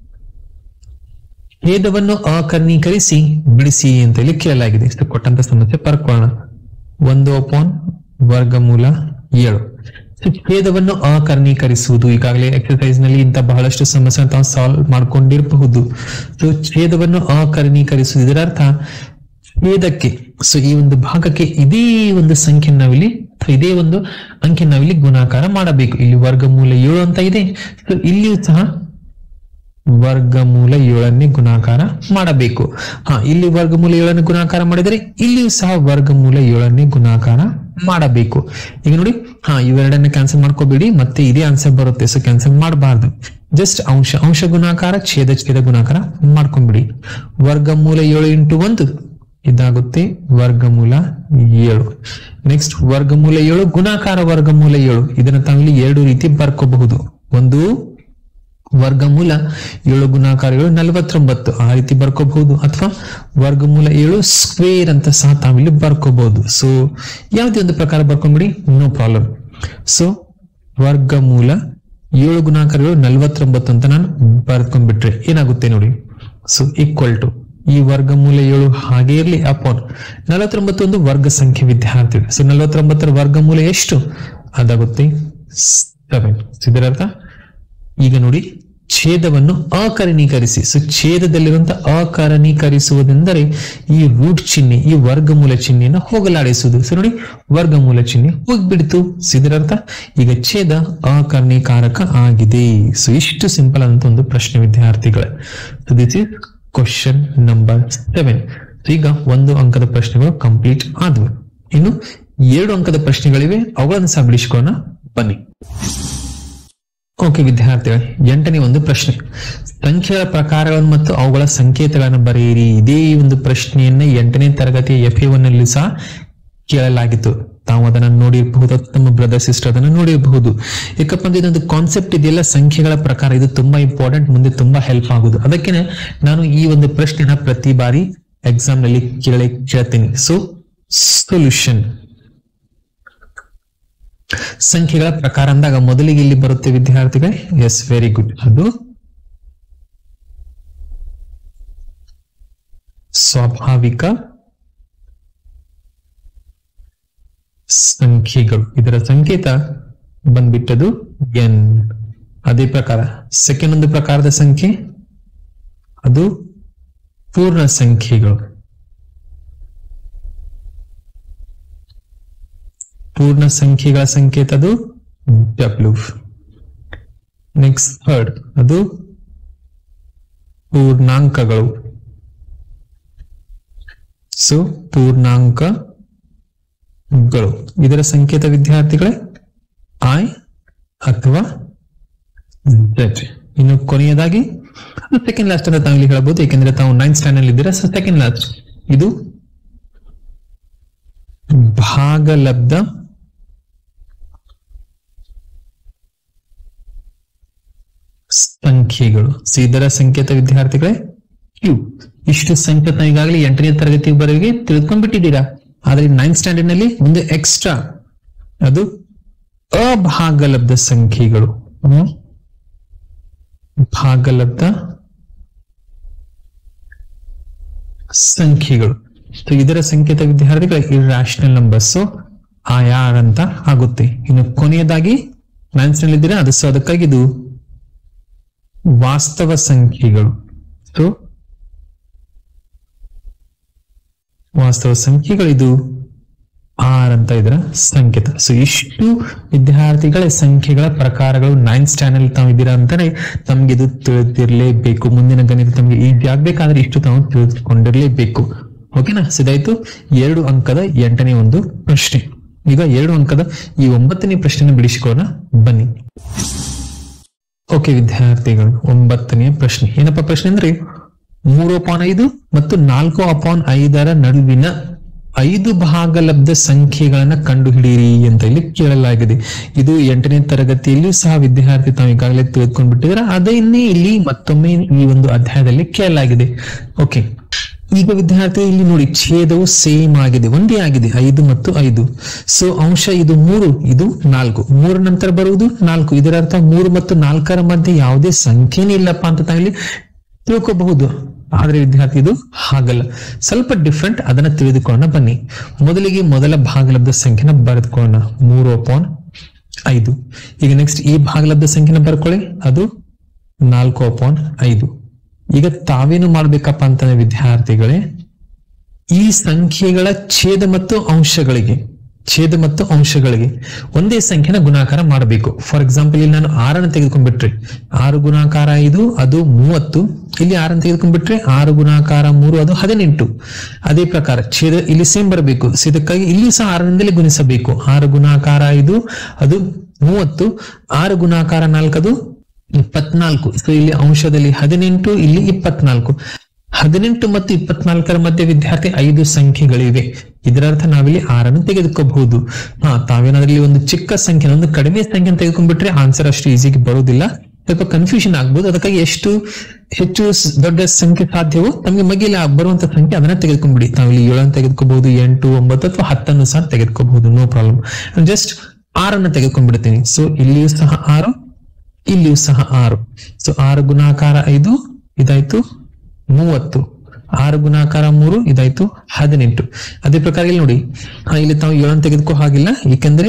ಛೇದವನ್ನು ಅಕರ್ಣೀಕರಿಸಿ ಬಿಡಿಸಿ ಅಂತ ಇಲ್ಲಿ ಕೇಳಲಾಗಿದೆ ಇಷ್ಟು ಕೊಟ್ಟಂತ ಸಮಸ್ಯೆ ಬರ್ಕೊಳ್ಳೋಣ ಒಂದು ಅಪಾನ್ ವರ್ಗಮೂಲ ಏಳು So, ಛೇದವನ್ನು ಅಕರ್ಣೀಕರಿಸುವುದು ಈಗಾಗಲೇ ಎಕ್ಸರ್ಸೈಸ್ ನಲ್ಲಿ ಇಂತ ಬಹಳಷ್ಟು ಸಮಸ್ಯೆ ತಾವು ಸಾಲ್ವ್ ಮಾಡ್ಕೊಂಡಿರಬಹುದು ಸೊ ಛೇದವನ್ನು ಅಕರ್ಣೀಕರಿಸುವುದು ಇದರ ಅರ್ಥ ಛೇದಕ್ಕೆ ಸೊ ಈ ಒಂದು ಭಾಗಕ್ಕೆ ಇದೇ ಒಂದು ಸಂಖ್ಯೆ ನಾವಿಲ್ಲಿ ಅಥವಾ ಇದೇ ಒಂದು ಅಂಕೆ ನಾವಿಲ್ಲಿ ಗುಣಾಕಾರ ಮಾಡಬೇಕು ಇಲ್ಲಿ ವರ್ಗಮೂಲ ಏಳು ಅಂತ ಇದೆ ಸೊ ಇಲ್ಲಿಯೂ ಸಹ ವರ್ಗಮೂಲ ಏಳನ್ನೇ ಗುಣಾಕಾರ ಮಾಡಬೇಕು ಹಾ ಇಲ್ಲಿ ವರ್ಗಮೂಲ ಏಳನ್ನು ಗುಣಾಕಾರ ಮಾಡಿದರೆ ಇಲ್ಲಿಯೂ ಸಹ ವರ್ಗಮೂಲ ಏಳನ್ನೇ ಗುಣಾಕಾರ ಮಾಡಬೇಕು ಈಗ ನೋಡಿ ಹಾ ಇವೆರಡನ್ನ ಕ್ಯಾನ್ಸಲ್ ಮಾಡ್ಕೋಬೇಡಿ ಮತ್ತೆ ಇದೇ ಆನ್ಸರ್ ಬರುತ್ತೆ ಸೊ ಕ್ಯಾನ್ಸಲ್ ಮಾಡಬಾರ್ದು ಜಸ್ಟ್ ಅಂಶ ಅಂಶ ಗುಣಾಕಾರ ಛೇದ ಛೇದ ಗುಣಾಕಾರ ಮಾಡ್ಕೊಂಡ್ಬಿಡಿ ವರ್ಗಮೂಲ ಏಳು ಇಂಟು ಒಂದು ಇದಾಗುತ್ತೆ ವರ್ಗಮೂಲ ಏಳು ನೆಕ್ಸ್ಟ್ ವರ್ಗಮೂಲ ಏಳು ಗುಣಾಕಾರ ವರ್ಗಮೂಲ ಏಳು ಇದನ್ನ ತಾವಿಲ್ಲಿ ಎರಡು ರೀತಿ ಬರ್ಕೋಬಹುದು ಒಂದು ವರ್ಗಮೂಲ ಏಳು ಗುಣಾಕಾರ ಏಳು ನಲವತ್ತೊಂಬತ್ತು ಆ ರೀತಿ ಬರ್ಕೋಬಹುದು ಅಥವಾ ವರ್ಗಮೂಲ ಏಳು ಸ್ಕ್ವೇರ್ ಅಂತ ಸಹ ತಾವಿಲ್ಲಿ ಬರ್ಕೋಬಹುದು ಸೊ ಯಾವುದೇ ಒಂದು ಪ್ರಕಾರ ಬರ್ಕೊಂಡ್ಬಿಡಿ ನೋ ಪ್ರಾಬ್ಲಮ್ ಸೊ ವರ್ಗಮೂಲ ಏಳು ಗುಣಾಕಾರ ಏಳು ನಲವತ್ತೊಂಬತ್ತು ಅಂತ ನಾನು ಬರ್ಕೊಂಡ್ಬಿಟ್ರೆ ಏನಾಗುತ್ತೆ ನೋಡಿ ಸೊ ಈಕ್ವಲ್ ಟು ಈ ವರ್ಗಮೂಲ ಏಳು ಹಾಗೆ ಇರಲಿ ಅಪಾನ್ ನಲವತ್ತೊಂಬತ್ತು ಒಂದು ವರ್ಗ ಸಂಖ್ಯೆ ವಿದ್ಯಾರ್ಥಿಗಳು ಸೊ ನಲವತ್ತೊಂಬತ್ತರ ವರ್ಗಮೂಲ ಎಷ್ಟು ಅದಾಗುತ್ತೆ ಸೆವೆನ್ ಇದರರ್ಥ ಈಗ ನೋಡಿ ಛೇದವನ್ನು ಅಕರಣೀಕರಿಸಿ ಸೊ ಛೇದದಲ್ಲಿರುವಂತಹ ಅಕರಣೀಕರಿಸುವುದೆಂದರೆ ಈ ರೂಟ್ ಚಿಹ್ನೆ ಈ ವರ್ಗಮೂಲ ಚಿಹ್ನೆಯನ್ನು ಹೋಗಲಾಡಿಸುವುದು ಸೊ ನೋಡಿ ವರ್ಗಮೂಲ ಚಿಹ್ನೆ ಹೋಗ್ಬಿಡ್ತು ಸೊ ಇದರರ್ಥ ಈಗ ಛೇದ ಅಕರ್ಣೀಕಾರಕ ಆಗಿದೆ ಸೊ ಇಷ್ಟು ಸಿಂಪಲ್ ಅಂತ ಒಂದು ಪ್ರಶ್ನೆ ವಿದ್ಯಾರ್ಥಿಗಳೇ so this is question number seven ಈಗ ಒಂದು ಅಂಕದ ಪ್ರಶ್ನೆಗಳು ಕಂಪ್ಲೀಟ್ ಆದವು ಇನ್ನು ಎರಡು ಅಂಕದ ಪ್ರಶ್ನೆಗಳಿವೆ ಅವುಗಳನ್ನು ಸಹ ಬಿಡಿಸ್ಕೊಳ್ಳೋಣ ಬನ್ನಿ ಓಕೆ ವಿದ್ಯಾರ್ಥಿಗಳೇ ಎಂಟನೇ ಒಂದು ಪ್ರಶ್ನೆ ಸಂಖ್ಯೆಗಳ ಪ್ರಕಾರಗಳನ್ನು ಮತ್ತು ಅವುಗಳ ಸಂಕೇತಗಳನ್ನು ಬರೆಯಿರಿ ಇದೇ ಒಂದು ಪ್ರಶ್ನೆಯನ್ನ ಎಂಟನೇ ತರಗತಿಯ ಎಫ್ ಎ ನಲ್ಲಿ ಸಹ ಕೇಳಲಾಗಿತ್ತು ತಾವು ಅದನ್ನ ನೋಡಿರಬಹುದು ತಮ್ಮ ಬ್ರದರ್ ಸಿಸ್ಟರ್ ಅದನ್ನ ನೋಡಿರಬಹುದು ಯಾಕಪ್ಪ ಅಂದ್ರೆ ಇದೊಂದು ಕಾನ್ಸೆಪ್ಟ್ ಇದೆಯಲ್ಲ ಸಂಖ್ಯೆಗಳ ಪ್ರಕಾರ ಇದು ತುಂಬಾ ಇಂಪಾರ್ಟೆಂಟ್ ಮುಂದೆ ತುಂಬಾ ಹೆಲ್ಪ್ ಆಗುದು ಅದಕ್ಕೆ ನಾನು ಈ ಒಂದು ಪ್ರಶ್ನೆನ ಪ್ರತಿ ಬಾರಿ ಎಕ್ಸಾಮ್ ನಲ್ಲಿ ಕೇಳಿ ಕೇಳ್ತೀನಿ ಸೊ ಸೊಲ್ಯೂಷನ್ ಸಂಖ್ಯೆಗಳ ಪ್ರಕಾರ ಅಂದಾಗ ಮೊದಲಿಗೆ ಇಲ್ಲಿ ಬರುತ್ತೆ ವಿದ್ಯಾರ್ಥಿಗಳೇ ಎಸ್ ವೆರಿ ಗುಡ್ ಅದು ಸ್ವಾಭಾವಿಕ ಸಂಖ್ಯೆಗಳು ಇದರ ಸಂಕೇತ ಬಂದ್ಬಿಟ್ಟದು ಎನ್ ಅದೇ ಪ್ರಕಾರ ಸೆಕೆಂಡ್ ಒಂದು ಪ್ರಕಾರದ ಸಂಖ್ಯೆ ಅದು ಪೂರ್ಣ ಸಂಖ್ಯೆಗಳು ಪೂರ್ಣ ಸಂಖ್ಯೆಗಳ ಸಂಕೇತ ಅದು ಡಬ್ಲ್ಯೂ ನೆಕ್ಸ್ಟ್ ಥರ್ಡ್ ಅದು ಪೂರ್ಣಾಂಕಗಳು ಸೊ ಪೂರ್ಣಾಂಕಗಳು ಇದರ ಸಂಕೇತ ವಿದ್ಯಾರ್ಥಿಗಳೇ ಐ ಅಥವಾ ಜೆಡ್ ಇನ್ನು ಕೊನೆಯದಾಗಿ ಸೆಕೆಂಡ್ ಲಾಸ್ಟ್ ಅಂತ ತಾವು ಇಲ್ಲಿ ಹೇಳ್ಬೋದು ಏಕೆಂದ್ರೆ ತಾವು ನೈನ್ತ್ ಸ್ಟ್ಯಾಂಡ್ ಅಲ್ಲಿ ಇದ್ದೀರಾ ಸೊ ಸೆಕೆಂಡ್ ಲಾಸ್ಟ್ ಇದು ಭಾಗಲಬ್ಧ ಸಂಖ್ಯೆಗಳು ಸೊ ಇದರ ಸಂಕೇತ ವಿದ್ಯಾರ್ಥಿಗಳೇ ಕ್ಯೂ ಇಷ್ಟು ಸಂಕೇತ ಈಗಾಗಲೇ ಎಂಟನೇ ತರಗತಿವರೆಗೆ ತಿಳ್ಕೊಂಡ್ಬಿಟ್ಟಿದ್ದೀರಾ ಆದ್ರೆ ನೈನ್ತ್ ಸ್ಟ್ಯಾಂಡರ್ಡ್ ನಲ್ಲಿ ಒಂದು ಎಕ್ಸ್ಟ್ರಾ ಅದು ಅಭಾಗಲಬ್ಧ ಸಂಖ್ಯೆಗಳು ಹ್ಮ್? ಭಾಗಲಬ್ಧ ಸಂಖ್ಯೆಗಳು ಸೊ ಇದರ ಸಂಕೇತ ವಿದ್ಯಾರ್ಥಿಗಳ ಇರ್ರಾಷನಲ್ ನಂಬರ್ಸ್ ಆಯಾರ್ ಅಂತ ಆಗುತ್ತೆ ಇನ್ನು ಕೊನೆಯದಾಗಿ ನೈನ್ತ್ ಸ್ಟ್ಯಾಂಡರ್ಡ್ ಇದ್ದೀರಾ ಅದು ಸೊ ಅದಕ್ಕಾಗಿ ಇದು ವಾಸ್ತವ ಸಂಖ್ಯೆಗಳು ಸೊ ವಾಸ್ತವ ಸಂಖ್ಯೆಗಳು ಇದು ಆರ್ ಅಂತ ಇದರ ಸಂಕೇತ ಸೊ ಇಷ್ಟು ವಿದ್ಯಾರ್ಥಿಗಳ ಸಂಖ್ಯೆಗಳ ಪ್ರಕಾರಗಳು ನೈನ್ತ್ ಸ್ಟ್ಯಾಂಡರ್ಡ್ ತಾವು ಇದ್ದೀರಾ ಅಂತಾನೆ ತಮ್ಗೆ ಇದು ತಿಳಿದಿರ್ಲೇಬೇಕು ಮುಂದಿನ ಗಣಿತ ತಮ್ಗೆ ಈಜಿ ಆಗ್ಬೇಕಾದ್ರೆ ಇಷ್ಟು ತಾವು ತಿಳಿದುಕೊಂಡಿರ್ಲೇಬೇಕು ಓಕೆನಾ ಸಿದಾಯ್ತು ಎರಡು ಅಂಕದ ಎಂಟನೇ ಒಂದು ಪ್ರಶ್ನೆ ಈಗ ಎರಡು ಅಂಕದ ಈ ಒಂಬತ್ತನೇ ಪ್ರಶ್ನೆನ ಬಿಡಿಸಿಕೊಳ್ಳೋಣ ಬನ್ನಿ ಓಕೆ ವಿದ್ಯಾರ್ಥಿಗಳು ಒಂಬತ್ತನೆಯ ಪ್ರಶ್ನೆ ಏನಪ್ಪ ಪ್ರಶ್ನೆ ಅಂದ್ರೆ ಮೂರು ಅಪಾನ್ ಐದು ಮತ್ತು ನಾಲ್ಕು ಅಪಾನ್ ಐದರ ನಡುವಿನ ಐದು ಭಾಗಲಬ್ಧ ಸಂಖ್ಯೆಗಳನ್ನ ಕಂಡುಹಿಡಿಯಿರಿ ಅಂತ ಇಲ್ಲಿ ಕೇಳಲಾಗಿದೆ ಇದು ಎಂಟನೇ ತರಗತಿಯಲ್ಲಿಯೂ ಸಹ ವಿದ್ಯಾರ್ಥಿ ತಾವು ಈಗಾಗಲೇ ತಿಳಿದುಕೊಂಡ್ಬಿಟ್ಟಿದ್ರೆ ಅದನ್ನೇ ಇಲ್ಲಿ ಮತ್ತೊಮ್ಮೆ ಈ ಒಂದು ಅಧ್ಯಾಯದಲ್ಲಿ ಕೇಳಲಾಗಿದೆ ಓಕೆ ಈಗ ವಿದ್ಯಾರ್ಥಿ ಇಲ್ಲಿ ನೋಡಿ ಛೇದವು ಸೇಮ್ ಆಗಿದೆ ಒಂದೇ ಆಗಿದೆ ಐದು ಮತ್ತು ಐದು ಸೊ ಅಂಶ ಇದು ಮೂರು ಇದು ನಾಲ್ಕು ಮೂರ ನಂತರ ಬರುವುದು ನಾಲ್ಕು ಇದರ ಅರ್ಥ ಮೂರು ಮತ್ತು ನಾಲ್ಕರ ಮಧ್ಯೆ ಯಾವುದೇ ಸಂಖ್ಯೆನೇ ಇಲ್ಲಪ್ಪ ಅಂತ ತಾವಿಲ್ಲಿ ತಿಳ್ಕೋಬಹುದು ಆದ್ರೆ ವಿದ್ಯಾರ್ಥಿ ಇದು ಹಾಗಲ್ಲ ಸ್ವಲ್ಪ ಡಿಫ್ರೆಂಟ್ ಅದನ್ನ ತಿಳಿದುಕೊಳ್ಳೋಣ ಬನ್ನಿ ಮೊದಲಿಗೆ ಮೊದಲ ಭಾಗಲಬ್ಧ ಸಂಖ್ಯೆನ ಬರೆದುಕೊಳ್ಳೋಣ ಮೂರು ಅಪಾನ್ ಐದು ಈಗ ನೆಕ್ಸ್ಟ್ ಈ ಭಾಗಲಬ್ಧ ಸಂಖ್ಯೆನ ಬರ್ಕೊಳ್ಳಿ ಅದು ನಾಲ್ಕು ಅಪಾನ್ ಐದು ಈಗ ತಾವೇನು ಮಾಡ್ಬೇಕಪ್ಪ ಅಂತಂದ್ರೆ ವಿದ್ಯಾರ್ಥಿಗಳೇ ಈ ಸಂಖ್ಯೆಗಳ ಛೇದ ಮತ್ತು ಅಂಶಗಳಿಗೆ ಛೇದ ಮತ್ತು ಅಂಶಗಳಿಗೆ ಒಂದೇ ಸಂಖ್ಯೆನ ಗುಣಾಕಾರ ಮಾಡಬೇಕು ಫಾರ್ ಎಕ್ಸಾಂಪಲ್ ಇಲ್ಲಿ ನಾನು ಆರನ್ನು ತೆಗೆದುಕೊಂಡ್ಬಿಟ್ರೆ ಆರು ಗುಣಾಕಾರ ಐದು ಅದು ಮೂವತ್ತು ಇಲ್ಲಿ ಆರನ್ನು ತೆಗೆದುಕೊಂಡ್ಬಿಟ್ರೆ ಆರು ಗುಣಾಕಾರ ಮೂರು ಅದು ಹದಿನೆಂಟು ಅದೇ ಪ್ರಕಾರ ಛೇದ ಇಲ್ಲಿ ಸೇಮ್ ಬರಬೇಕು ಸೊ ಇದಕ್ಕಾಗಿ ಇಲ್ಲಿ ಸಹ ಆರರಿಂದಲೇ ಗುಣಿಸಬೇಕು ಆರು ಗುಣಾಕಾರ ಐದು ಅದು ಮೂವತ್ತು ಆರು ಗುಣಾಕಾರ ನಾಲ್ಕು ಅದು ಇಪ್ಪತ್ನಾಲ್ಕು ಸೊ ಇಲ್ಲಿ ಅಂಶದಲ್ಲಿ ಹದಿನೆಂಟು ಇಲ್ಲಿ ಇಪ್ಪತ್ನಾಲ್ಕು ಹದಿನೆಂಟು ಮತ್ತು ಇಪ್ಪತ್ನಾಲ್ಕರ ಮಧ್ಯೆ ವಿದ್ಯಾರ್ಥಿ ಐದು ಸಂಖ್ಯೆಗಳಿವೆ ಇದರರ್ಥ ನಾವಿಲ್ಲಿ ಆರನ್ನು ತೆಗೆದುಕೋಬಹುದು ಹಾ ತಾವೇನಾದ್ರಲ್ಲಿ ಒಂದು ಚಿಕ್ಕ ಸಂಖ್ಯೆ ಒಂದು ಕಡಿಮೆ ಸಂಖ್ಯೆ ತೆಗೆದುಕೊಂಡ್ಬಿಟ್ರೆ ಆನ್ಸರ್ ಅಷ್ಟು ಈಸಿಯಾಗಿ ಬರೋದಿಲ್ಲ ಸ್ವಲ್ಪ ಕನ್ಫ್ಯೂಷನ್ ಆಗ್ಬೋದು ಅದಕ್ಕಾಗಿ ಎಷ್ಟು ಹೆಚ್ಚು ಸ್- ದೊಡ್ಡ ಸಂಖ್ಯೆ ಸಾಧ್ಯವೋ ತಮಗೆ ಮಗಿಲ ಬರುವಂತ ಸಂಖ್ಯೆ ಅದನ್ನ ತೆಗೆದುಕೊಂಡ್ಬಿಡಿ ನಾವಿಲ್ಲಿ ಏಳನ್ನು ತೆಗೆದುಕೋಬಹುದು ಎಂಟು ಒಂಬತ್ತು ಅಥವಾ ಹತ್ತನ್ನು ಸಹ ತೆಗೆದುಕೋಬಹುದು ನೋ ಪ್ರಾಬ್ಲಮ್ ಜಸ್ಟ್ ಆರನ್ನು ತೆಗೆದುಕೊಂಡ್ಬಿಡ್ತೀನಿ ಸೊ ಇಲ್ಲಿಯೂ ಸಹ ಆರು ಇಲ್ಲಿಯೂ ಸಹ ಆರು ಸೊ ಆರು ಗುಣಾಕಾರ ಐದು ಇದಾಯ್ತು ಮೂವತ್ತು ಆರು ಗುಣಾಕಾರ ಮೂರು ಇದಾಯ್ತು ಹದಿನೆಂಟು ಅದೇ ಪ್ರಕಾರ ಇಲ್ಲಿ ನೋಡಿ ಹಾ, ಇಲ್ಲಿ ತಾವು ಏಳನ್ನು ತೆಗೆದುಕೋ ಹಾಗಿಲ್ಲ ಏಕೆಂದ್ರೆ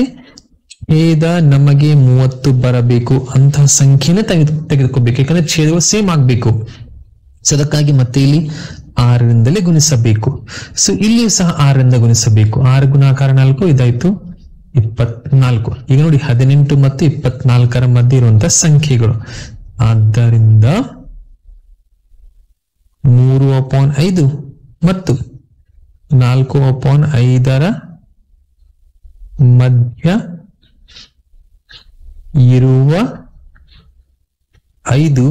ಛೇದ ನಮಗೆ ಮೂವತ್ತು ಬರಬೇಕು ಅಂತಹ ಸಂಖ್ಯೆನೇ ತೆಗೆದು ತೆಗೆದುಕೋಬೇಕು ಯಾಕಂದ್ರೆ ಛೇದವು ಸೇಮ್ ಆಗ್ಬೇಕು ಸೊ ಅದಕ್ಕಾಗಿ ಮತ್ತೆ ಇಲ್ಲಿ ಆರರಿಂದಲೇ ಗುಣಿಸಬೇಕು ಸೊ ಇಲ್ಲಿಯೂ ಸಹ ಆರರಿಂದ ಗುಣಿಸಬೇಕು ಆರು ಗುಣಾಕಾರ ನಾಲ್ಕು ಇದಾಯ್ತು ಇಪ್ಪತ್ನಾಲ್ಕು ಈಗ ನೋಡಿ ಹದಿನೆಂಟು ಮತ್ತು ಇಪ್ಪತ್ನಾಲ್ಕರ ಮಧ್ಯೆ ಇರುವಂತಹ ಸಂಖ್ಯೆಗಳು ಆದ್ದರಿಂದ ಮೂರು ಅಪಾನ್ ಐದು ಮತ್ತು ನಾಲ್ಕು ಅಪಾನ್ ಐದರ ಮಧ್ಯ ಇರುವ ಐದು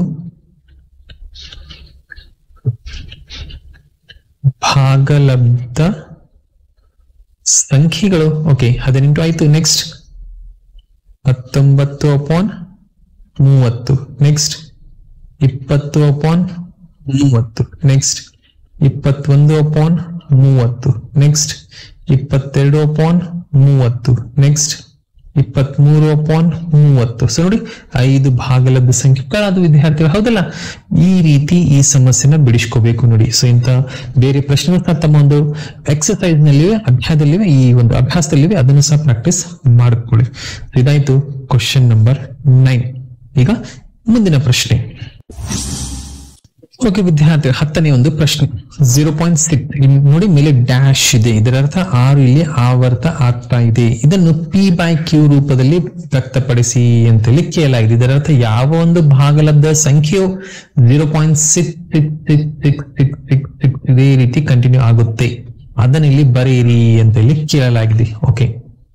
ಭಾಗಲಬ್ಧ ಸಂಖ್ಯೆಗಳು ಓಕೆ ಹದಿನೆಂಟು ಆಯ್ತು ನೆಕ್ಸ್ಟ್ ಹತ್ತೊಂಬತ್ತು ಅಪಾನ್ ಮೂವತ್ತು ನೆಕ್ಸ್ಟ್ ಇಪ್ಪತ್ತು ಅಪಾನ್ ಮೂವತ್ತು ನೆಕ್ಸ್ಟ್ ಇಪ್ಪತ್ತೊಂದು ಅಪಾನ್ ಮೂವತ್ತು ನೆಕ್ಸ್ಟ್ ಇಪ್ಪತ್ತೆರಡು ಅಪಾನ್ ಮೂವತ್ತು ನೆಕ್ಸ್ಟ್ ಇಪ್ಪತ್ಮೂರು ಅಪಾನ್ ಮೂವತ್ತು ಸೊ ನೋಡಿ ಐದು ಭಾಗಲಬ್ಧ ಸಂಖ್ಯೆಗಳಾದ ವಿದ್ಯಾರ್ಥಿಗಳು ಹೌದಲ್ಲ ಈ ರೀತಿ ಈ ಸಮಸ್ಯೆನ ಬಿಡಿಸ್ಕೋಬೇಕು ನೋಡಿ ಸೊ ಇಂತ ಬೇರೆ ಪ್ರಶ್ನೆ ಸಹ ತಮ್ಮ ಒಂದು ಎಕ್ಸರ್ಸೈಸ್ ನಲ್ಲಿವೆ ಅಧ್ಯಾಯದಲ್ಲಿವೆ ಈ ಒಂದು ಅಭ್ಯಾಸದಲ್ಲಿವೆ ಅದನ್ನು ಸಹ ಪ್ರಾಕ್ಟೀಸ್ ಮಾಡ್ಕೊಳ್ಳಿ So ಇದಾಯ್ತು ಕ್ವಶನ್ ನಂಬರ್ ನೈನ್ ಈಗ ಮುಂದಿನ ಪ್ರಶ್ನೆ ಓಕೆ ವಿದ್ಯಾರ್ಥಿ ಹತ್ತನೇ ಒಂದು ಪ್ರಶ್ನೆ ಜೀರೋ ಪಾಯಿಂಟ್ ಸಿಕ್ಸ್ ನೋಡಿ ಮೇಲೆ ಡ್ಯಾಶ್ ಇದೆ ಇದರ ಅರ್ಥ ಆರು ಇಲ್ಲಿ ಆವರ್ತ ಆಗ್ತಾ ಇದೆ ಇದನ್ನು ಪಿ ಬೈ ಕ್ಯೂ ರೂಪದಲ್ಲಿ ವ್ಯಕ್ತಪಡಿಸಿ ಅಂತ ಹೇಳಿ ಕೇಳಲಾಗಿದೆ ಇದರ ಅರ್ಥ ಯಾವ ಒಂದು ಭಾಗಲಬ್ಧ ಸಂಖ್ಯೆಯು zero point six six six six six six six ಇದೇ ರೀತಿ ಕಂಟಿನ್ಯೂ ಆಗುತ್ತೆ ಅದನ್ನ ಇಲ್ಲಿ ಬರೆಯಿರಿ ಅಂತ ಹೇಳಿ ಕೇಳಲಾಗಿದೆ ಓಕೆ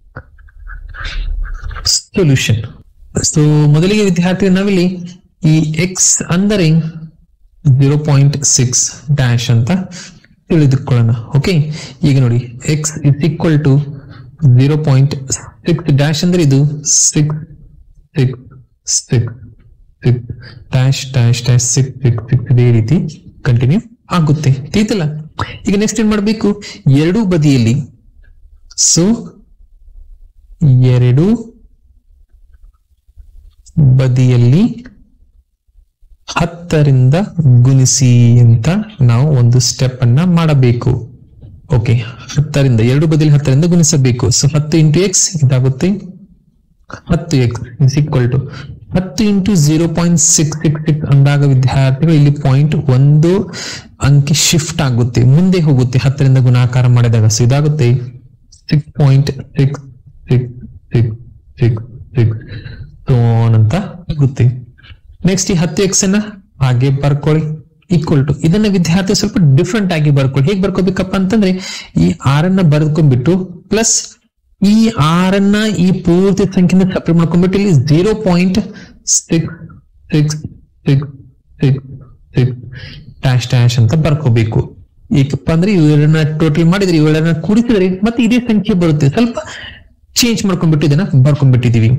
ಸೊಲ್ಯೂಷನ್ ಸೊ ಮೊದಲಿಗೆ ವಿದ್ಯಾರ್ಥಿ ನಾವಿಲ್ಲಿ ಈ ಎಕ್ಸ್ ಅಂದರೆ ಜೀರೋ ಪಾಯಿಂಟ್ ಸಿಕ್ಸ್ ಡ್ಯಾಶ್ ಅಂತ ತಿಳಿದುಕೊಳ್ಳೋಣ ಓಕೆ ಈಗ ನೋಡಿ X is equal to zero point six dash ಅಂದ್ರೆ ಇದು six six six six dash dash dash six six six ಇದೇ ರೀತಿ ಕಂಟಿನ್ಯೂ ಆಗುತ್ತೆ ತಿಳಿತಲ್ಲ ಈಗ ನೆಕ್ಸ್ಟ್ ಏನ್ ಮಾಡಬೇಕು ಎರಡೂ ಬದಿಯಲ್ಲಿ ಸೊ ಎರಡು ಬದಿಯಲ್ಲಿ ಹತ್ತರಿಂದ ಗುಣಿಸಿ ಅಂತ ನಾವು ಒಂದು ಸ್ಟೆಪ್ ಅನ್ನ ಮಾಡಬೇಕು ಓಕೆ ಹತ್ತರಿಂದ ಎರಡು ಬದಿಯಲ್ಲಿ ಹತ್ತರಿಂದ ಗುಣಿಸಬೇಕು ಸೊ ಹತ್ತು ಇಂಟು ಎಕ್ಸ್ ಇದಾಗುತ್ತೆ ಹತ್ತು ಎಕ್ಸ್ ಇಸ್ ಈಕ್ವಲ್ ಟು ಹತ್ತು into zero point six six six ಅಂದಾಗ ವಿದ್ಯಾರ್ಥಿಗಳು ಇಲ್ಲಿ ಪಾಯಿಂಟ್ ಒಂದು ಅಂಕಿ ಶಿಫ್ಟ್ ಆಗುತ್ತೆ ಮುಂದೆ ಹೋಗುತ್ತೆ ಹತ್ತರಿಂದ ಗುಣಾಕಾರ ಮಾಡಿದಾಗ ಸೊ ಇದಾಗುತ್ತೆ six point six six six six six so on ಅಂತ ಆಗುತ್ತೆ ನೆಕ್ಸ್ಟ್ ಈ ಹತ್ತು ಎಕ್ಸ್ ಅನ್ನ ಹಾಗೆ ಬರ್ಕೊಳ್ಳಿ ಈಕ್ವಲ್ ಟು ಇದನ್ನ ವಿದ್ಯಾರ್ಥಿ ಸ್ವಲ್ಪ ಡಿಫ್ರೆಂಟ್ ಆಗಿ ಬರ್ಕೊಳ್ಳಿ ಹೇಗೆ ಬರ್ಕೋಬೇಕಪ್ಪ ಅಂತಂದ್ರೆ ಈ ಆರನ್ನ ಬರೆದ್ಕೊಂಡ್ಬಿಟ್ಟು ಪ್ಲಸ್ ಈ ಆರನ್ನ ಈ ಪೂರ್ತಿ ಸಂಖ್ಯೆನ ಸಪ್ರೇಟ್ ಮಾಡ್ಕೊಂಡ್ಬಿಟ್ಟು ಇಲ್ಲಿ zero point six six six six six dash dash ಅಂತ ಬರ್ಕೋಬೇಕು ಏಕಪ್ಪ ಅಂದ್ರೆ ಇವೆರಡನ್ನ ಟೋಟಲ್ ಮಾಡಿದ್ರೆ ಇವೆರಡನ್ನ ಕೂಡಿಸಿದ್ರೆ ಮತ್ತೆ ಇದೇ ಸಂಖ್ಯೆ ಬರುತ್ತೆ ಸ್ವಲ್ಪ ಚೇಂಜ್ ಮಾಡ್ಕೊಂಡ್ಬಿಟ್ಟು ಇದನ್ನ ಬರ್ಕೊಂಡ್ಬಿಟ್ಟಿದೀವಿ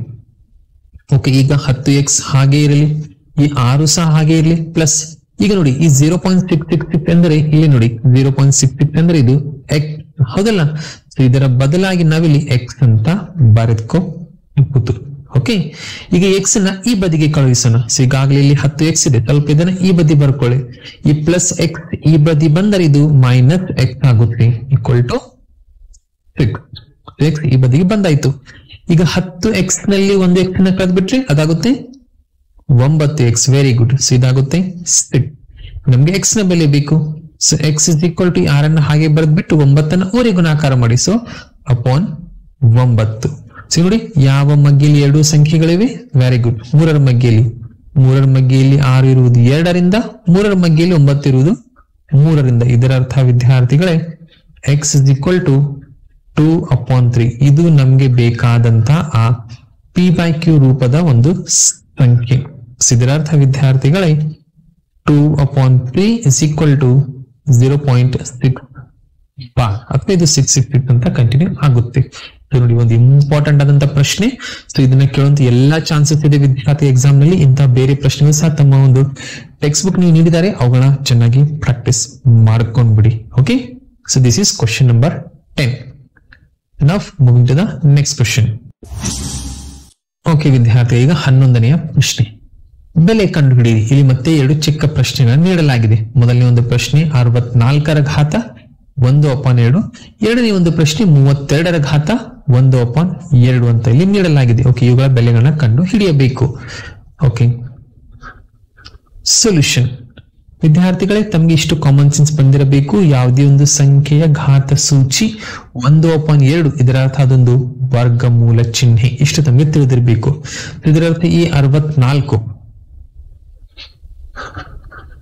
ಓಕೆ ಈಗ ಹತ್ತು ಎಕ್ಸ್ ಹಾಗೆ ಇರಲಿ ಈ ಆರು ಸಹ ಹಾಗೆ ಇರಲಿ ಪ್ಲಸ್ ಈಗ ನೋಡಿ ಈ zero point six six six ಅಂದ್ರೆ ಇಲ್ಲಿ ನೋಡಿ ಜೀರೋ ಪಾಯಿಂಟ್ ಸಿಕ್ಸ್ ಸಿಕ್ಸ್ ಅಂದ್ರೆ ಇದು ಎಕ್ಸ್ ಹೌದಲ್ಲ ಸೊ ಇದರ ಬದಲಾಗಿ ನಾವಿಲ್ಲಿ ಎಕ್ಸ್ ಅಂತ ಬರೆದ್ಕೋಬಹುದು ಓಕೆ ಈಗ ಎಕ್ಸ್ ನ ಈ ಬದಿಗೆ ಕಳುಹಿಸೋಣ ಸೊ ಈಗಾಗಲೇ ಇಲ್ಲಿ ಹತ್ತು ಎಕ್ಸ್ ಇದೆ ಸ್ವಲ್ಪ ಇದನ್ನ ಈ ಬದಿ ಬರ್ಕೊಳ್ಳಿ ಈ ಪ್ಲಸ್ ಎಕ್ಸ್ ಈ ಬದಿ ಬಂದರೆ ಇದು ಮೈನಸ್ ಎಕ್ಸ್ ಆಗುತ್ತೆ ಈಕ್ವಲ್ ಟು ಸಿಕ್ಸ್ ಎಕ್ಸ್ ಈ ಬದಿಗೆ ಬಂದಾಯ್ತು ಈಗ ಹತ್ತು ಎಕ್ಸ್ ನಲ್ಲಿ ಒಂದು ಎಕ್ಸ್ ನ ಕಳೆದ್ಬಿಟ್ರೆ ಅದಾಗುತ್ತೆ ಒಂಬತ್ತು ಎಕ್ಸ್ ವೆರಿ ಗುಡ್ ಸೊ ಇದಾಗುತ್ತೆ ಸಿಕ್ಸ್ ನಮ್ಗೆ ಎಕ್ಸ್ ನ ಬೆಲೆ ಬೇಕು so x is equal to ಆರನ್ನ ಹಾಗೆ ಬರೆದ್ಬಿಟ್ಟು ಒಂಬತ್ತನ್ನ ಊರಿ ಗುಣಾಕಾರ ಮಾಡಿ ಸೊ ಅಪಾನ್ ಒಂಬತ್ತು ಸೊ ನೋಡಿ ಯಾವ ಮಗ್ಗಿಯಲ್ಲಿ ಎರಡು ಸಂಖ್ಯೆಗಳಿವೆ ವೆರಿ ಗುಡ್ ಮೂರರ ಮಗ್ಗಿಯಲ್ಲಿ ಮೂರರ ಮಗ್ಗಿಯಲ್ಲಿ ಆರು ಇರುವುದು ಎರಡರಿಂದ ಮೂರರ ಮಗ್ಗಿಯಲ್ಲಿ ಒಂಬತ್ತು ಇರುವುದು ಮೂರರಿಂದ ಇದರ ಅರ್ಥ ವಿದ್ಯಾರ್ಥಿಗಳೇ x is equal to two upon three ಇದು ನಮ್ಗೆ ಬೇಕಾದಂತ ಆ ಪಿ ಬೈ ಕ್ಯೂ ರೂಪದ ಒಂದು ಸಂಖ್ಯೆ So, ಇದರ ಅರ್ಥ ವಿದ್ಯಾರ್ಥಿಗಳೇ two upon three is equal to zero point six bar ಅಥವಾ ಇದು ಸಿಕ್ಸ್ ಸಿಕ್ಸ್ ಸಿಕ್ಸ್ ಅಂತ ಕಂಟಿನ್ಯೂ ಆಗುತ್ತೆ So, ನೋಡಿ ಒಂದು ಇಂಪಾರ್ಟೆಂಟ್ ಆದಂತ ಪ್ರಶ್ನೆ ಸೊ ಇದನ್ನ ಕೇಳುವಂತ ಎಲ್ಲಾ ಚಾನ್ಸಸ್ ಇದೆ ವಿದ್ಯಾರ್ಥಿ ಎಕ್ಸಾಮ್ ನಲ್ಲಿ ಇಂತಹ ಬೇರೆ ಪ್ರಶ್ನೆಗಳು ಸಹ ತಮ್ಮ ಒಂದು ಟೆಕ್ಸ್ಟ್ ಬುಕ್ ನೀವು ನೀಡಿದ್ದಾರೆ ಅವುಗಳನ್ನ ಚೆನ್ನಾಗಿ ಪ್ರಾಕ್ಟೀಸ್ ಮಾಡ್ಕೊಂಡ್ಬಿಡಿ okay so this is question number ten ನಾವು moving to the next question okay ವಿದ್ಯಾರ್ಥಿ ಈಗ ಹನ್ನೊಂದನೆಯ ಪ್ರಶ್ನೆ ಬೆಲೆ ಕಂಡುಹಿಡಿಯಿರಿ ಇಲ್ಲಿ ಮತ್ತೆ ಎರಡು ಚಿಕ್ಕ ಪ್ರಶ್ನೆಗಳನ್ನು ನೀಡಲಾಗಿದೆ ಮೊದಲನೇ ಒಂದು ಪ್ರಶ್ನೆ ಅರವತ್ನಾಲ್ಕರ ಘಾತ ಒಂದು ಅಪಾನ್ ಎರಡು ಎರಡನೇ ಒಂದು ಪ್ರಶ್ನೆ ಮೂವತ್ತೆರಡರ ಘಾತ ಒಂದು ಅಪಾನ್ ಎರಡು ಅಂತ ಇಲ್ಲಿ ನೀಡಲಾಗಿದೆ ಓಕೆ ಇವುಗಳ ಬೆಲೆಗಳನ್ನ ಕಂಡು ಹಿಡಿಯಬೇಕು ಓಕೆ ಸೊಲ್ಯೂಷನ್ ವಿದ್ಯಾರ್ಥಿಗಳೇ ತಮಗೆ ಇಷ್ಟು ಕಾಮನ್ ಸೆನ್ಸ್ ಬಂದಿರಬೇಕು ಯಾವುದೇ ಒಂದು ಸಂಖ್ಯೆಯ ಘಾತ ಸೂಚಿ ಒಂದು ಅಪಾನ್ ಎರಡು ಇದರ ಅರ್ಥ ಅದೊಂದು ವರ್ಗಮೂಲ ಚಿಹ್ನೆ ಇಷ್ಟು ತಮಗೆ ತಿಳಿದಿರಬೇಕು ಇದರ ಅರ್ಥ ಈ ಅರವತ್ನಾಲ್ಕು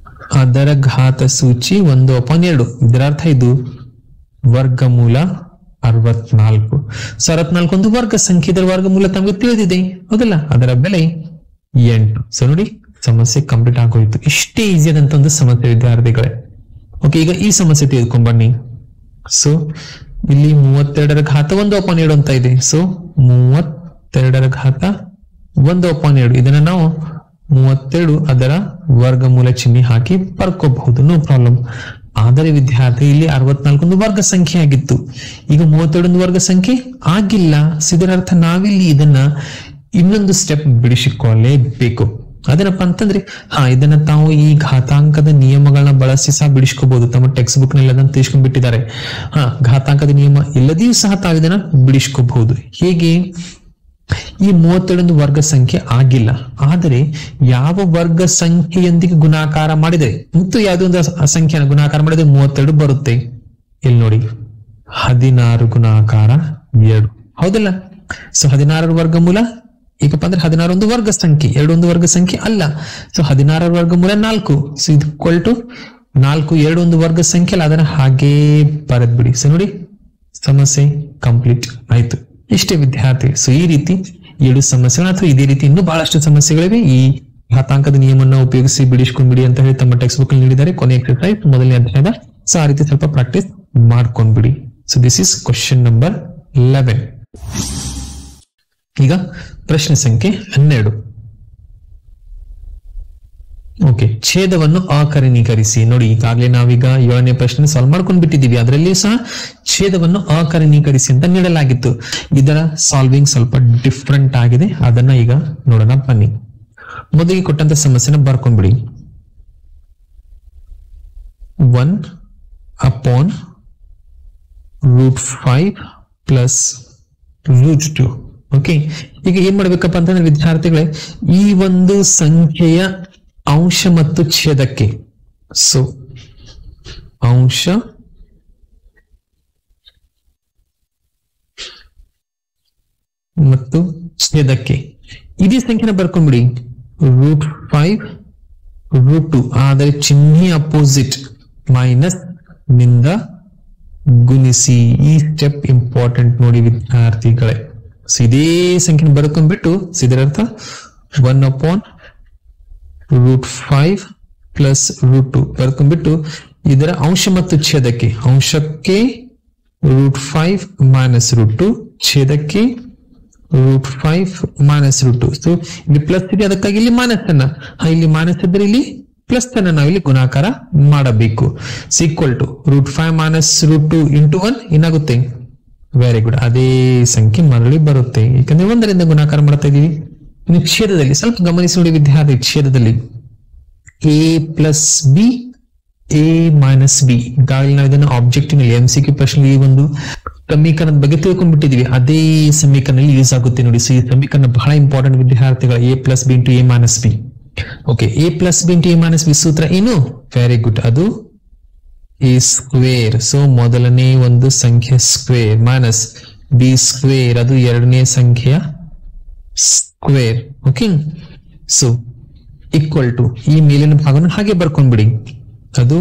ಅದರ ಘಾತ ಸೂಚಿ ಒಂದು ಅಪಾನ್ ಎರಡು ಇದರ ಅರ್ಥ ಇದು ವರ್ಗಮೂಲ ಅರವತ್ನಾಲ್ಕು ಸೊ ಅರವತ್ನಾಲ್ಕು ಒಂದು ವರ್ಗ ಸಂಖ್ಯೆ ಇದರ ವರ್ಗಮೂಲ ತಮಗೆ ತಿಳಿದಿದೆ ಹೌದಲ್ಲ ಅದರ ಬೆಲೆ ಎಂಟು ಸೊ ನೋಡಿ ಸಮಸ್ಯೆ ಕಂಪ್ಲೀಟ್ ಆಗೋಯ್ತು ಇಷ್ಟೇ ಈಸಿ ಆದಂತ ಒಂದು ಸಮಸ್ಯೆ ವಿದ್ಯಾರ್ಥಿಗಳೇ ಓಕೆ ಈಗ ಈ ಸಮಸ್ಯೆ ತೆಗೆದುಕೊಂಡ್ ಬನ್ನಿ ಸೊ ಇಲ್ಲಿ ಮೂವತ್ತೆರಡರ ಘಾತ ಒಂದು ಅಪಾನ್ ಏಳು ಅಂತ ಇದೆ ಸೊ ಮೂವತ್ತೆರಡರ ಘಾತ ಒಂದು ಅಪಾನ್ ಏಳು ಇದನ್ನ ನಾವು ಮೂವತ್ತೆರಡು ಅದರ ವರ್ಗಮೂಲ ಚಿಹ್ನೆ ಹಾಕಿ ಬರ್ಕೋಬಹುದು ನೋ ಪ್ರಾಬ್ಲಮ್ ಆದರೆ ವಿದ್ಯಾರ್ಥಿ ಇಲ್ಲಿ ಅರವತ್ನಾಲ್ಕು ಒಂದು ವರ್ಗ ಸಂಖ್ಯೆ ಆಗಿತ್ತು ಈಗ ಮೂವತ್ತೆರಡು ಒಂದು ವರ್ಗ ಸಂಖ್ಯೆ ಆಗಿಲ್ಲ ಸೊ ಇದರ ಅರ್ಥ ನಾವಿಲ್ಲಿ ಇದನ್ನ ಇನ್ನೊಂದು ಸ್ಟೆಪ್ ಬಿಡಿಸಿಕೊಳ್ಳಲೇಬೇಕು ಅದೇನಪ್ಪ ಅಂತಂದ್ರೆ ಹಾ ಇದನ್ನ ತಾವು ಈ ಘಾತಾಂಕದ ನಿಯಮಗಳನ್ನ ಬಳಸಿ ಸಹ ಬಿಡಿಸ್ಕೋಬಹುದು ತಮ್ಮ ಟೆಕ್ಸ್ಟ್ ಬುಕ್ ನಲ್ಲಿ ಅದನ್ನ ತಿಳಿಸ್ಕೊಂಡ್ ಬಿಟ್ಟಿದ್ದಾರೆ ಹಾ ಘಾತಾಂಕದ ನಿಯಮ ಇಲ್ಲದೆಯೂ ಸಹ ತಾವು ಇದನ್ನ ಬಿಡಿಸ್ಕೋಬಹುದು ಹೇಗೆ ಈ ಮೂವತ್ತೆರಡೊಂದು ವರ್ಗ ಸಂಖ್ಯೆ ಆಗಿಲ್ಲ ಆದರೆ ಯಾವ ವರ್ಗ ಸಂಖ್ಯೆಯೊಂದಿಗೆ ಗುಣಾಕಾರ ಮಾಡಿದರೆ ಮತ್ತು ಯಾವುದೋ ಒಂದು ಅ- ಸಂಖ್ಯೆನ ಗುಣಾಕಾರ ಮಾಡಿದ್ರೆ ಮೂವತ್ತೆರಡು ಬರುತ್ತೆ ಇಲ್ಲಿ ನೋಡಿ ಹದಿನಾರು ಗುಣಾಕಾರ ಎರಡು ಹೌದಲ್ಲ ಸೊ ಹದಿನಾರರ ವರ್ಗಮೂಲ ಈಗಪ್ಪ ಅಂದ್ರೆ ಹದಿನಾರು ಒಂದು ವರ್ಗ ಸಂಖ್ಯೆ ಎರಡು ಒಂದು ವರ್ಗ ಸಂಖ್ಯೆ ಅಲ್ಲ ಸೊ ಹದಿನಾರರ ವರ್ಗಮೂಲ ನಾಲ್ಕು ಸೊ ಇದು ಈಕ್ವಲ್ ಟು ನಾಲ್ಕು ಎರಡು ಒಂದು ವರ್ಗ ಸಂಖ್ಯೆ ಅಲ್ಲ ಅದನ್ನ ಹಾಗೇ ಬರೆದ್ಬಿಡಿ ಸೊ ನೋಡಿ ಸಮಸ್ಯೆ ಕಂಪ್ಲೀಟ್ ಆಯ್ತು ಇಷ್ಟೇ ವಿದ್ಯಾರ್ಥಿ ಸೊ ಈ ರೀತಿ ಏಳು ಸಮಸ್ಯೆಗಳು ಅಥವಾ ಇದೇ ರೀತಿ ಇನ್ನೂ ಬಹಳಷ್ಟು ಸಮಸ್ಯೆಗಳಿವೆ ಈ ಘಾತಾಂಕದ ನಿಯಮವನ್ನು ಉಪಯೋಗಿಸಿ ಬಿಡಿಸ್ಕೊಂಡ್ಬಿಡಿ ಅಂತ ಹೇಳಿ ತಮ್ಮ ಟೆಕ್ಸ್ಟ್ ಬುಕ್ ನೀಡಿದ್ದಾರೆ ಕೊನೆ ಎಕ್ಸರ್ಸೈಸ್ ಮೊದಲನೇ ಅಧ್ಯಾಯದ ಸೊ ಆ ರೀತಿ ಸ್ವಲ್ಪ ಪ್ರಾಕ್ಟೀಸ್ ಮಾಡ್ಕೊಂಡ್ಬಿಡಿ so this is question number eleven ಈಗ ಪ್ರಶ್ನೆ ಸಂಖ್ಯೆ ಹನ್ನೆರಡು ಓಕೆ ಛೇದವನ್ನು ಅಕರಣೀಕರಿಸಿ ನೋಡಿ ಈಗಾಗಲೇ ನಾವೀಗ ಏಳನೇ ಪ್ರಶ್ನೆ ಸಾಲ್ವ್ ಮಾಡ್ಕೊಂಡು ಬಿಟ್ಟಿದ್ದೀವಿ ಅದರಲ್ಲಿ ಸಹ ಛೇದವನ್ನು ಅಕರಣೀಕರಿಸಿ ಅಂತ ನೀಡಲಾಗಿತ್ತು ಇದರ ಸಾಲ್ವಿಂಗ್ ಸ್ವಲ್ಪ ಡಿಫ್ರೆಂಟ್ ಆಗಿದೆ ಅದನ್ನ ಈಗ ನೋಡೋಣ ಬನ್ನಿ ಮೊದಲಿಗೆ ಕೊಟ್ಟಂತ ಸಮಸ್ಯೆನ ಬರ್ಕೊಂಡ್ಬಿಡಿ one upon root five plus root two okay ಈಗ ಏನ್ ಮಾಡ್ಬೇಕಪ್ಪ ಅಂತಂದ್ರೆ ವಿದ್ಯಾರ್ಥಿಗಳೇ ಈ ಒಂದು ಸಂಖ್ಯೆಯ ಅಂಶ ಮತ್ತು ಛೇದಕ್ಕೆ ಸೊ ಅಂಶ ಮತ್ತು ಛೇದಕ್ಕೆ ಇದೇ ಸಂಖ್ಯೆನ ಬರ್ಕೊಂಡ್ಬಿಡಿ ರೂಟ್ ಫೈವ್ ರೂಟ್ ಟು ಆದರೆ ಚಿಹ್ನೆ ಅಪೋಸಿಟ್ ಮೈನಸ್ ನಿಂದ ಗುಣಿಸಿ ಈ ಸ್ಟೆಪ್ ಇಂಪಾರ್ಟೆಂಟ್ ನೋಡಿ ವಿದ್ಯಾರ್ಥಿಗಳೇ ಸೊ ಇದೇ ಸಂಖ್ಯೆ ಬರ್ಕೊಂಡ್ಬಿಟ್ಟು ಸೊ ಇದರ ಅರ್ಥ one upon root five plus root two ಬರ್ಕೊಂಡ್ಬಿಟ್ಟು ಇದರ ಅಂಶ ಮತ್ತು ಛೇದಕ್ಕೆ ಅಂಶಕ್ಕೆ root five minus root two ಛೇದಕ್ಕೆ root five minus root two so ಇಲ್ಲಿ ಪ್ಲಸ್ ಇದೆ ಅದಕ್ಕಾಗಿ ಇಲ್ಲಿ ಮೈನಸ್ ಅನ್ನ ಹಾ, ಇಲ್ಲಿ ಮೈನಸ್ ಇದ್ರೆ ಇಲ್ಲಿ ಪ್ಲಸ್ ಅನ್ನ ನಾವಿಲ್ಲಿ ಗುಣಾಕಾರ ಮಾಡಬೇಕು equal to root five minus root two into one ಏನಾಗುತ್ತೆ ವೆರಿ ಗುಡ್ ಅದೇ ಸಂಖ್ಯೆ ಮರಳಿ ಬರುತ್ತೆ ಯಾಕಂದ್ರೆ ಒಂದರಿಂದ ಗುಣಾಕಾರ ಮಾಡ್ತಾ ಇದೀವಿ ಇನ್ನು ಛೇದದಲ್ಲಿ ಸ್ವಲ್ಪ ಗಮನಿಸಿ ನೋಡಿ ವಿದ್ಯಾರ್ಥಿ ಛೇದದಲ್ಲಿ A plus B A minus B ಈಗಾಗಲೇ ನಾವು ಇದನ್ನು ಆಬ್ಜೆಕ್ಟಿವ್ ಎಂ ಸಿ ಕ್ಯೂ ಪ್ರಶ್ನೆ ಈ ಒಂದು ಸಮೀಕರಣದ ಬಗ್ಗೆ ತಿಳ್ಕೊಂಡ್ಬಿಟ್ಟಿದೀವಿ ಅದೇ ಸಮೀಕರಣದಲ್ಲಿ ಯೂಸ್ ಆಗುತ್ತೆ ನೋಡಿ ಸೊ ಈ ಸಮೀಕರಣ ಬಹಳ ಇಂಪಾರ್ಟೆಂಟ್ ವಿದ್ಯಾರ್ಥಿಗಳು A plus B into A minus B okay A plus B into A minus B ಸೂತ್ರ ಏನು ವೆರಿ ಗುಡ್ ಅದು ಎ ಸ್ಕ್ವೇರ್ ಸೊ ಮೊದಲನೇ ಒಂದು ಸಂಖ್ಯೆ ಸ್ಕ್ವೇರ್ ಮೈನಸ್ ಬಿ ಸ್ಕ್ವೇರ್ ಅದು ಎರಡನೇ ಸಂಖ್ಯೆಯ square okay so equal to ಈ ಮೇಲಿನ ಭಾಗವನ್ನು ಹಾಗೆ ಬರ್ಕೊಂಡ್ಬಿಡಿ ಅದು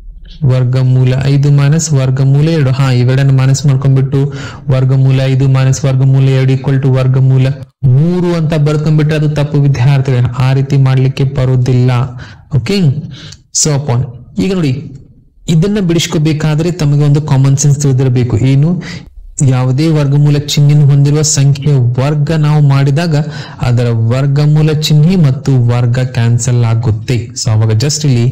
ವರ್ಗಮೂಲ ಐದು ಮೈನಸ್ ವರ್ಗಮೂಲ ಎರಡು ಹಾ ಇವೆರಡನ್ನು ಮೈನಸ್ ಮಾಡ್ಕೊಂಡ್ಬಿಟ್ಟು ವರ್ಗಮೂಲ ಐದು ಮೈನಸ್ ವರ್ಗಮೂಲ ಎರಡು ಈಕ್ವಲ್ ಟು ವರ್ಗಮೂಲ ಮೂರು ಅಂತ ಬರ್ಕೊಂಡ್ಬಿಟ್ರೆ ಅದು ತಪ್ಪು ವಿದ್ಯಾರ್ಥಿಗಳು ಆ ರೀತಿ ಮಾಡ್ಲಿಕ್ಕೆ ಬರೋದಿಲ್ಲ ಓಕೆ ಸೊ ಅಪಾನ್ ಈಗ ನೋಡಿ ಇದನ್ನ ಬಿಡಿಸ್ಕೋಬೇಕಾದ್ರೆ ತಮಗೆ ಒಂದು ಕಾಮನ್ ಸೆನ್ಸ್ ತಿಳಿದಿರಬೇಕು ಏನು ಯಾವುದೇ ವರ್ಗಮೂಲ ಚಿಹ್ನೆ ಹೊಂದಿರುವ ಸಂಖ್ಯೆಯ ವರ್ಗ ನಾವು ಮಾಡಿದಾಗ ಅದರ ವರ್ಗಮೂಲ ಚಿಹ್ನೆ ಮತ್ತು ವರ್ಗ ಕ್ಯಾನ್ಸಲ್ ಆಗುತ್ತೆ ಸೊ ಅವಾಗ ಜಸ್ಟ್ ಇಲ್ಲಿ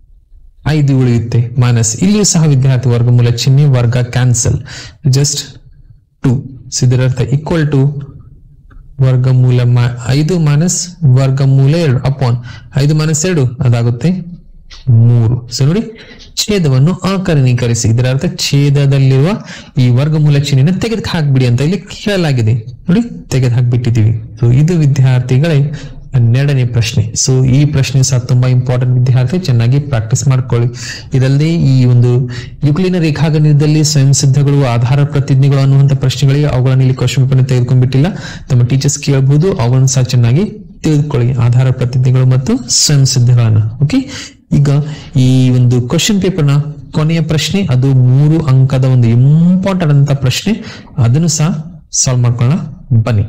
ಐದು ಉಳಿಯುತ್ತೆ ಮೈನಸ್ ಇಲ್ಲಿಯೂ ಸಹ ವಿದ್ಯಾರ್ಥಿ ವರ್ಗಮೂಲ ಚಿಹ್ನೆ ವರ್ಗ ಕ್ಯಾನ್ಸಲ್ ಜಸ್ಟ್ ಟು ಇದರರ್ಥ ಈಕ್ವಲ್ ಟು ವರ್ಗಮೂಲ ಮ- ಐದು ಮೈನಸ್ ವರ್ಗಮೂಲ ಎರಡು ಅಪಾನ್ ಐದು ಮೈನಸ್ ಎರಡು ಅದಾಗುತ್ತೆ ಮೂರು ಸೊ ನೋಡಿ ಛೇದವನ್ನು ಅಕರಣೀಕರಿಸಿ ಇದರ ಅರ್ಥ ಛೇದದಲ್ಲಿರುವ ಈ ವರ್ಗಮೂಲ ಚಿಹ್ನೆನ ತೆಗೆದು ಹಾಕ್ಬಿಡಿ ಅಂತ ಇಲ್ಲಿ ಹೇಳಲಾಗಿದೆ ನೋಡಿ ತೆಗೆದು ಹಾಕ್ಬಿಟ್ಟಿದೀವಿ ಸೊ ಇದು ವಿದ್ಯಾರ್ಥಿಗಳೇ ಹನ್ನೆರಡನೇ ಪ್ರಶ್ನೆ ಸೊ ಈ ಪ್ರಶ್ನೆ ಸಹ ತುಂಬಾ ಇಂಪಾರ್ಟೆಂಟ್ ವಿದ್ಯಾರ್ಥಿ ಚೆನ್ನಾಗಿ ಪ್ರಾಕ್ಟೀಸ್ ಮಾಡ್ಕೊಳ್ಳಿ ಇದಲ್ಲದೆ ಈ ಒಂದು ಯುಕ್ಲಿನ ರೇಖಾಗಣಿತದಲ್ಲಿ ಸ್ವಯಂ ಸಿದ್ಧಗಳು ಆಧಾರ ಪ್ರತಿಜ್ಞೆಗಳು ಅನ್ನುವಂಥ ಪ್ರಶ್ನೆಗಳಿಗೆ ಅವುಗಳನ್ನು ಇಲ್ಲಿ ಕ್ವಶನ್ ಪೇಪರ್ ತೆಗೆದುಕೊಂಡ್ಬಿಟ್ಟಿಲ್ಲ ತಮ್ಮ ಟೀಚರ್ಸ್ ಕೇಳಬಹುದು ಅವುಗಳನ್ನು ಸಹ ಚೆನ್ನಾಗಿ ತಿಳಿದುಕೊಳ್ಳಿ ಆಧಾರ ಪ್ರತಿಜ್ಞೆಗಳು ಮತ್ತು ಸ್ವಯಂ ಸಿದ್ಧಗಳನ್ನ ಓಕೆ ಈಗ ಈ ಒಂದು ಕ್ವಶನ್ ಪೇಪರ್ನ ಕೊನೆಯ ಪ್ರಶ್ನೆ ಅದು ಮೂರು ಅಂಕದ ಒಂದು ಇಂಪಾರ್ಟೆಂಟ್ ಅಂತ ಪ್ರಶ್ನೆ ಅದನ್ನು ಸಹ ಸಾಲ್ವ್ ಮಾಡ್ಕೊಳ್ಳೋಣ ಬನ್ನಿ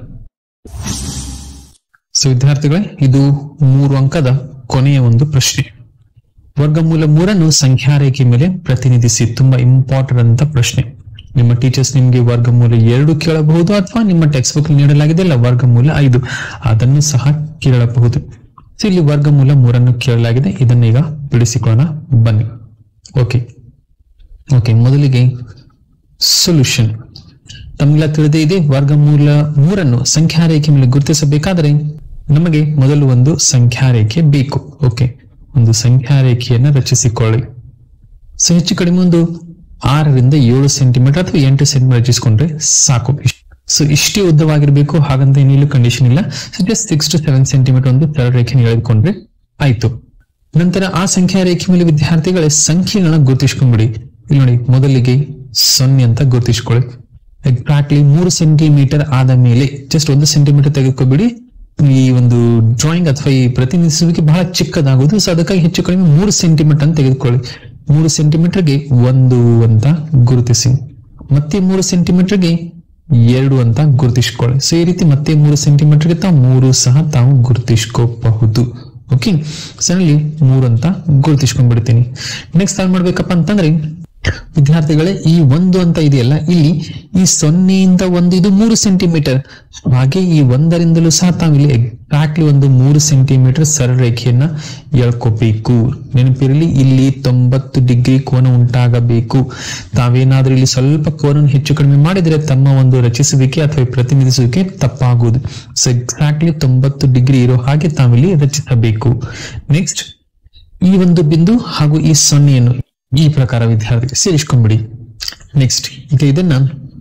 ಸೊ ವಿದ್ಯಾರ್ಥಿಗಳೇ ಇದು ಮೂರು ಅಂಕದ ಕೊನೆಯ ಒಂದು ಪ್ರಶ್ನೆ ವರ್ಗಮೂಲ ಮೂರನ್ನು ಸಂಖ್ಯಾ ರೇಖೆ ಮೇಲೆ ಪ್ರತಿನಿಧಿಸಿ ತುಂಬಾ ಇಂಪಾರ್ಟೆಂಟ್ ಅಂತ ಪ್ರಶ್ನೆ ನಿಮ್ಮ ಟೀಚರ್ಸ್ ನಿಮ್ಗೆ ವರ್ಗಮೂಲ ಎರಡು ಕೇಳಬಹುದು ಅಥವಾ ನಿಮ್ಮ ಟೆಕ್ಸ್ಟ್ ಬುಕ್ ನೀಡಲಾಗಿದೆ ಅಲ್ಲ ವರ್ಗಮೂಲ ಐದು ಅದನ್ನು ಸಹ ಕೇಳಬಹುದು ಸೊ ಇಲ್ಲಿ ವರ್ಗಮೂಲ ಮೂರನ್ನು ಕೇಳಲಾಗಿದೆ ಇದನ್ನೀಗ ಬಿಡಿಸಿಕೊಳ್ಳೋಣ ಬನ್ನಿ ಓಕೆ ಓಕೆ ಮೊದಲಿಗೆ ಸೊಲ್ಯೂಷನ್ ತಮಗೆಲ್ಲ ತಿಳಿದೇ ಇದೆ ವರ್ಗಮೂಲ ಮೂರನ್ನು ಸಂಖ್ಯಾ ರೇಖೆ ಮೇಲೆ ಗುರುತಿಸಬೇಕಾದರೆ ನಮಗೆ ಮೊದಲು ಒಂದು ಸಂಖ್ಯಾ ರೇಖೆ ಬೇಕು ಓಕೆ ಒಂದು ಸಂಖ್ಯಾ ರೇಖೆಯನ್ನು ರಚಿಸಿಕೊಳ್ಳಿ ಸೊ ಹೆಚ್ಚು ಕಡಿಮೆ ಒಂದು ಆರರಿಂದ ಏಳು ಸೆಂಟಿಮೀಟರ್ ಅಥವಾ ಎಂಟು ಸೆಂಟಿಮೀಟರ್ ರಚಿಸಿಕೊಂಡ್ರೆ ಸಾಕು ಸೊ ಇಷ್ಟೇ ಉದ್ದವಾಗಿರ್ಬೇಕು ಹಾಗಂತ ಏನಿಲ್ಲ ಕಂಡೀಷನ್ ಇಲ್ಲ so just six to seven centimetre ಒಂದು ಸರಳ ರೇಖೆಯನ್ನು ಎಳೆದುಕೊಂಡ್ರೆ ಆಯ್ತು ನಂತರ ಆ ಸಂಖ್ಯಾ ರೇಖೆ ಮೇಲೆ ವಿದ್ಯಾರ್ಥಿಗಳೇ ಸಂಖ್ಯೆಗಳನ್ನ ಗುರುತಿಸ್ಕೊಂಡ್ಬಿಡಿ ಇಲ್ಲಿ ನೋಡಿ ಮೊದಲಿಗೆ ಸೊನ್ನೆ ಅಂತ ಗುರುತಿಸ್ಕೊಳ್ಳಿ ಎಕ್ಸಾಕ್ಟ್ಲಿ ಮೂರು ಸೆಂಟಿಮೀಟರ್ ಆದ ಮೇಲೆ ಜಸ್ಟ್ ಒಂದು ಸೆಂಟಿಮೀಟರ್ ತೆಗೆದುಕೊಬಿಡಿ ಈ ಒಂದು ಡ್ರಾಯಿಂಗ್ ಅಥವಾ ಈ ಪ್ರತಿನಿಧಿಸುವಿಕೆ ಬಹಳ ಚಿಕ್ಕದಾಗುವುದು ಸೊ ಅದಕ್ಕಾಗಿ ಹೆಚ್ಚು ಕಡಿಮೆ ಮೂರು ಸೆಂಟಿಮೀಟರ್ ಅಂತ ತೆಗೆದುಕೊಳ್ಳಿ ಮೂರು ಸೆಂಟಿಮೀಟರ್ಗೆ ಒಂದು ಅಂತ ಗುರುತಿಸಿ ಮತ್ತೆ ಮೂರು ಸೆಂಟಿಮೀಟರ್ಗೆ ಎರಡು ಅಂತ ಗುರುತಿಸ್ಕೊಳ್ಳಿ ಸೊ ಈ ರೀತಿ ಮತ್ತೆ ಮೂರು ಸೆಂಟಿಮೀಟರ್ಗೆ ತಾವು ಮೂರು ಸಹ ತಾವು ಗುರುತಿಸ್ಕೋಬಹುದು ಓಕೆ ಸೊ ಇಲ್ಲಿ ಮೂರು ಅಂತ ಗುರುತಿಸ್ಕೊಂಡ್ಬಿಡ್ತೀನಿ ನೆಕ್ಸ್ಟ್ ಏನ್ ಮಾಡ್ಬೇಕಪ್ಪ ಅಂತಂದ್ರೆ ವಿದ್ಯಾರ್ಥಿಗಳೇ ಈ ಒಂದು ಅಂತ ಇದೆಯಲ್ಲ ಇಲ್ಲಿ ಈ ಸೊನ್ನೆಯಿಂದ ಒಂದು ಇದು ಮೂರು ಸೆಂಟಿಮೀಟರ್ ಹಾಗೆ ಈ ಒಂದರಿಂದಲೂ ಸಹ ತಾವಿಲ್ಲಿ ಎಕ್ಸಾಕ್ಟ್ಲಿ ಒಂದು ಮೂರು ಸೆಂಟಿಮೀಟರ್ ಸರಳ ರೇಖೆಯನ್ನ ಎಳ್ಕೋಬೇಕು ನೆನಪಿರಲಿ ಇಲ್ಲಿ ತೊಂಬತ್ತು ಡಿಗ್ರಿ ಕೋನ ಉಂಟಾಗಬೇಕು ತಾವೇನಾದ್ರೂ ಇಲ್ಲಿ ಸ್ವಲ್ಪ ಕೋನ ಹೆಚ್ಚು ಕಡಿಮೆ ಮಾಡಿದರೆ ತಮ್ಮ ಒಂದು ರಚಿಸುವಿಕೆ ಅಥವಾ ಪ್ರತಿನಿಧಿಸುವಿಕೆ ತಪ್ಪಾಗುವುದು ಸೊ ಎಕ್ಸಾಕ್ಟ್ಲಿ ತೊಂಬತ್ತು ಡಿಗ್ರಿ ಇರೋ ಹಾಗೆ ತಾವಿಲ್ಲಿ ರಚಿಸಬೇಕು ನೆಕ್ಸ್ಟ್ ಈ ಒಂದು ಬಿಂದು ಹಾಗೂ ಈ ಸೊನ್ನೆಯನ್ನು ಈ ಪ್ರಕಾರ ವಿದ್ಯಾರ್ಥಿಗೆ ಸೇರಿಸ್ಕೊಂಡ್ಬಿಡಿ ನೆಕ್ಸ್ಟ್ ಈಗ ಇದನ್ನ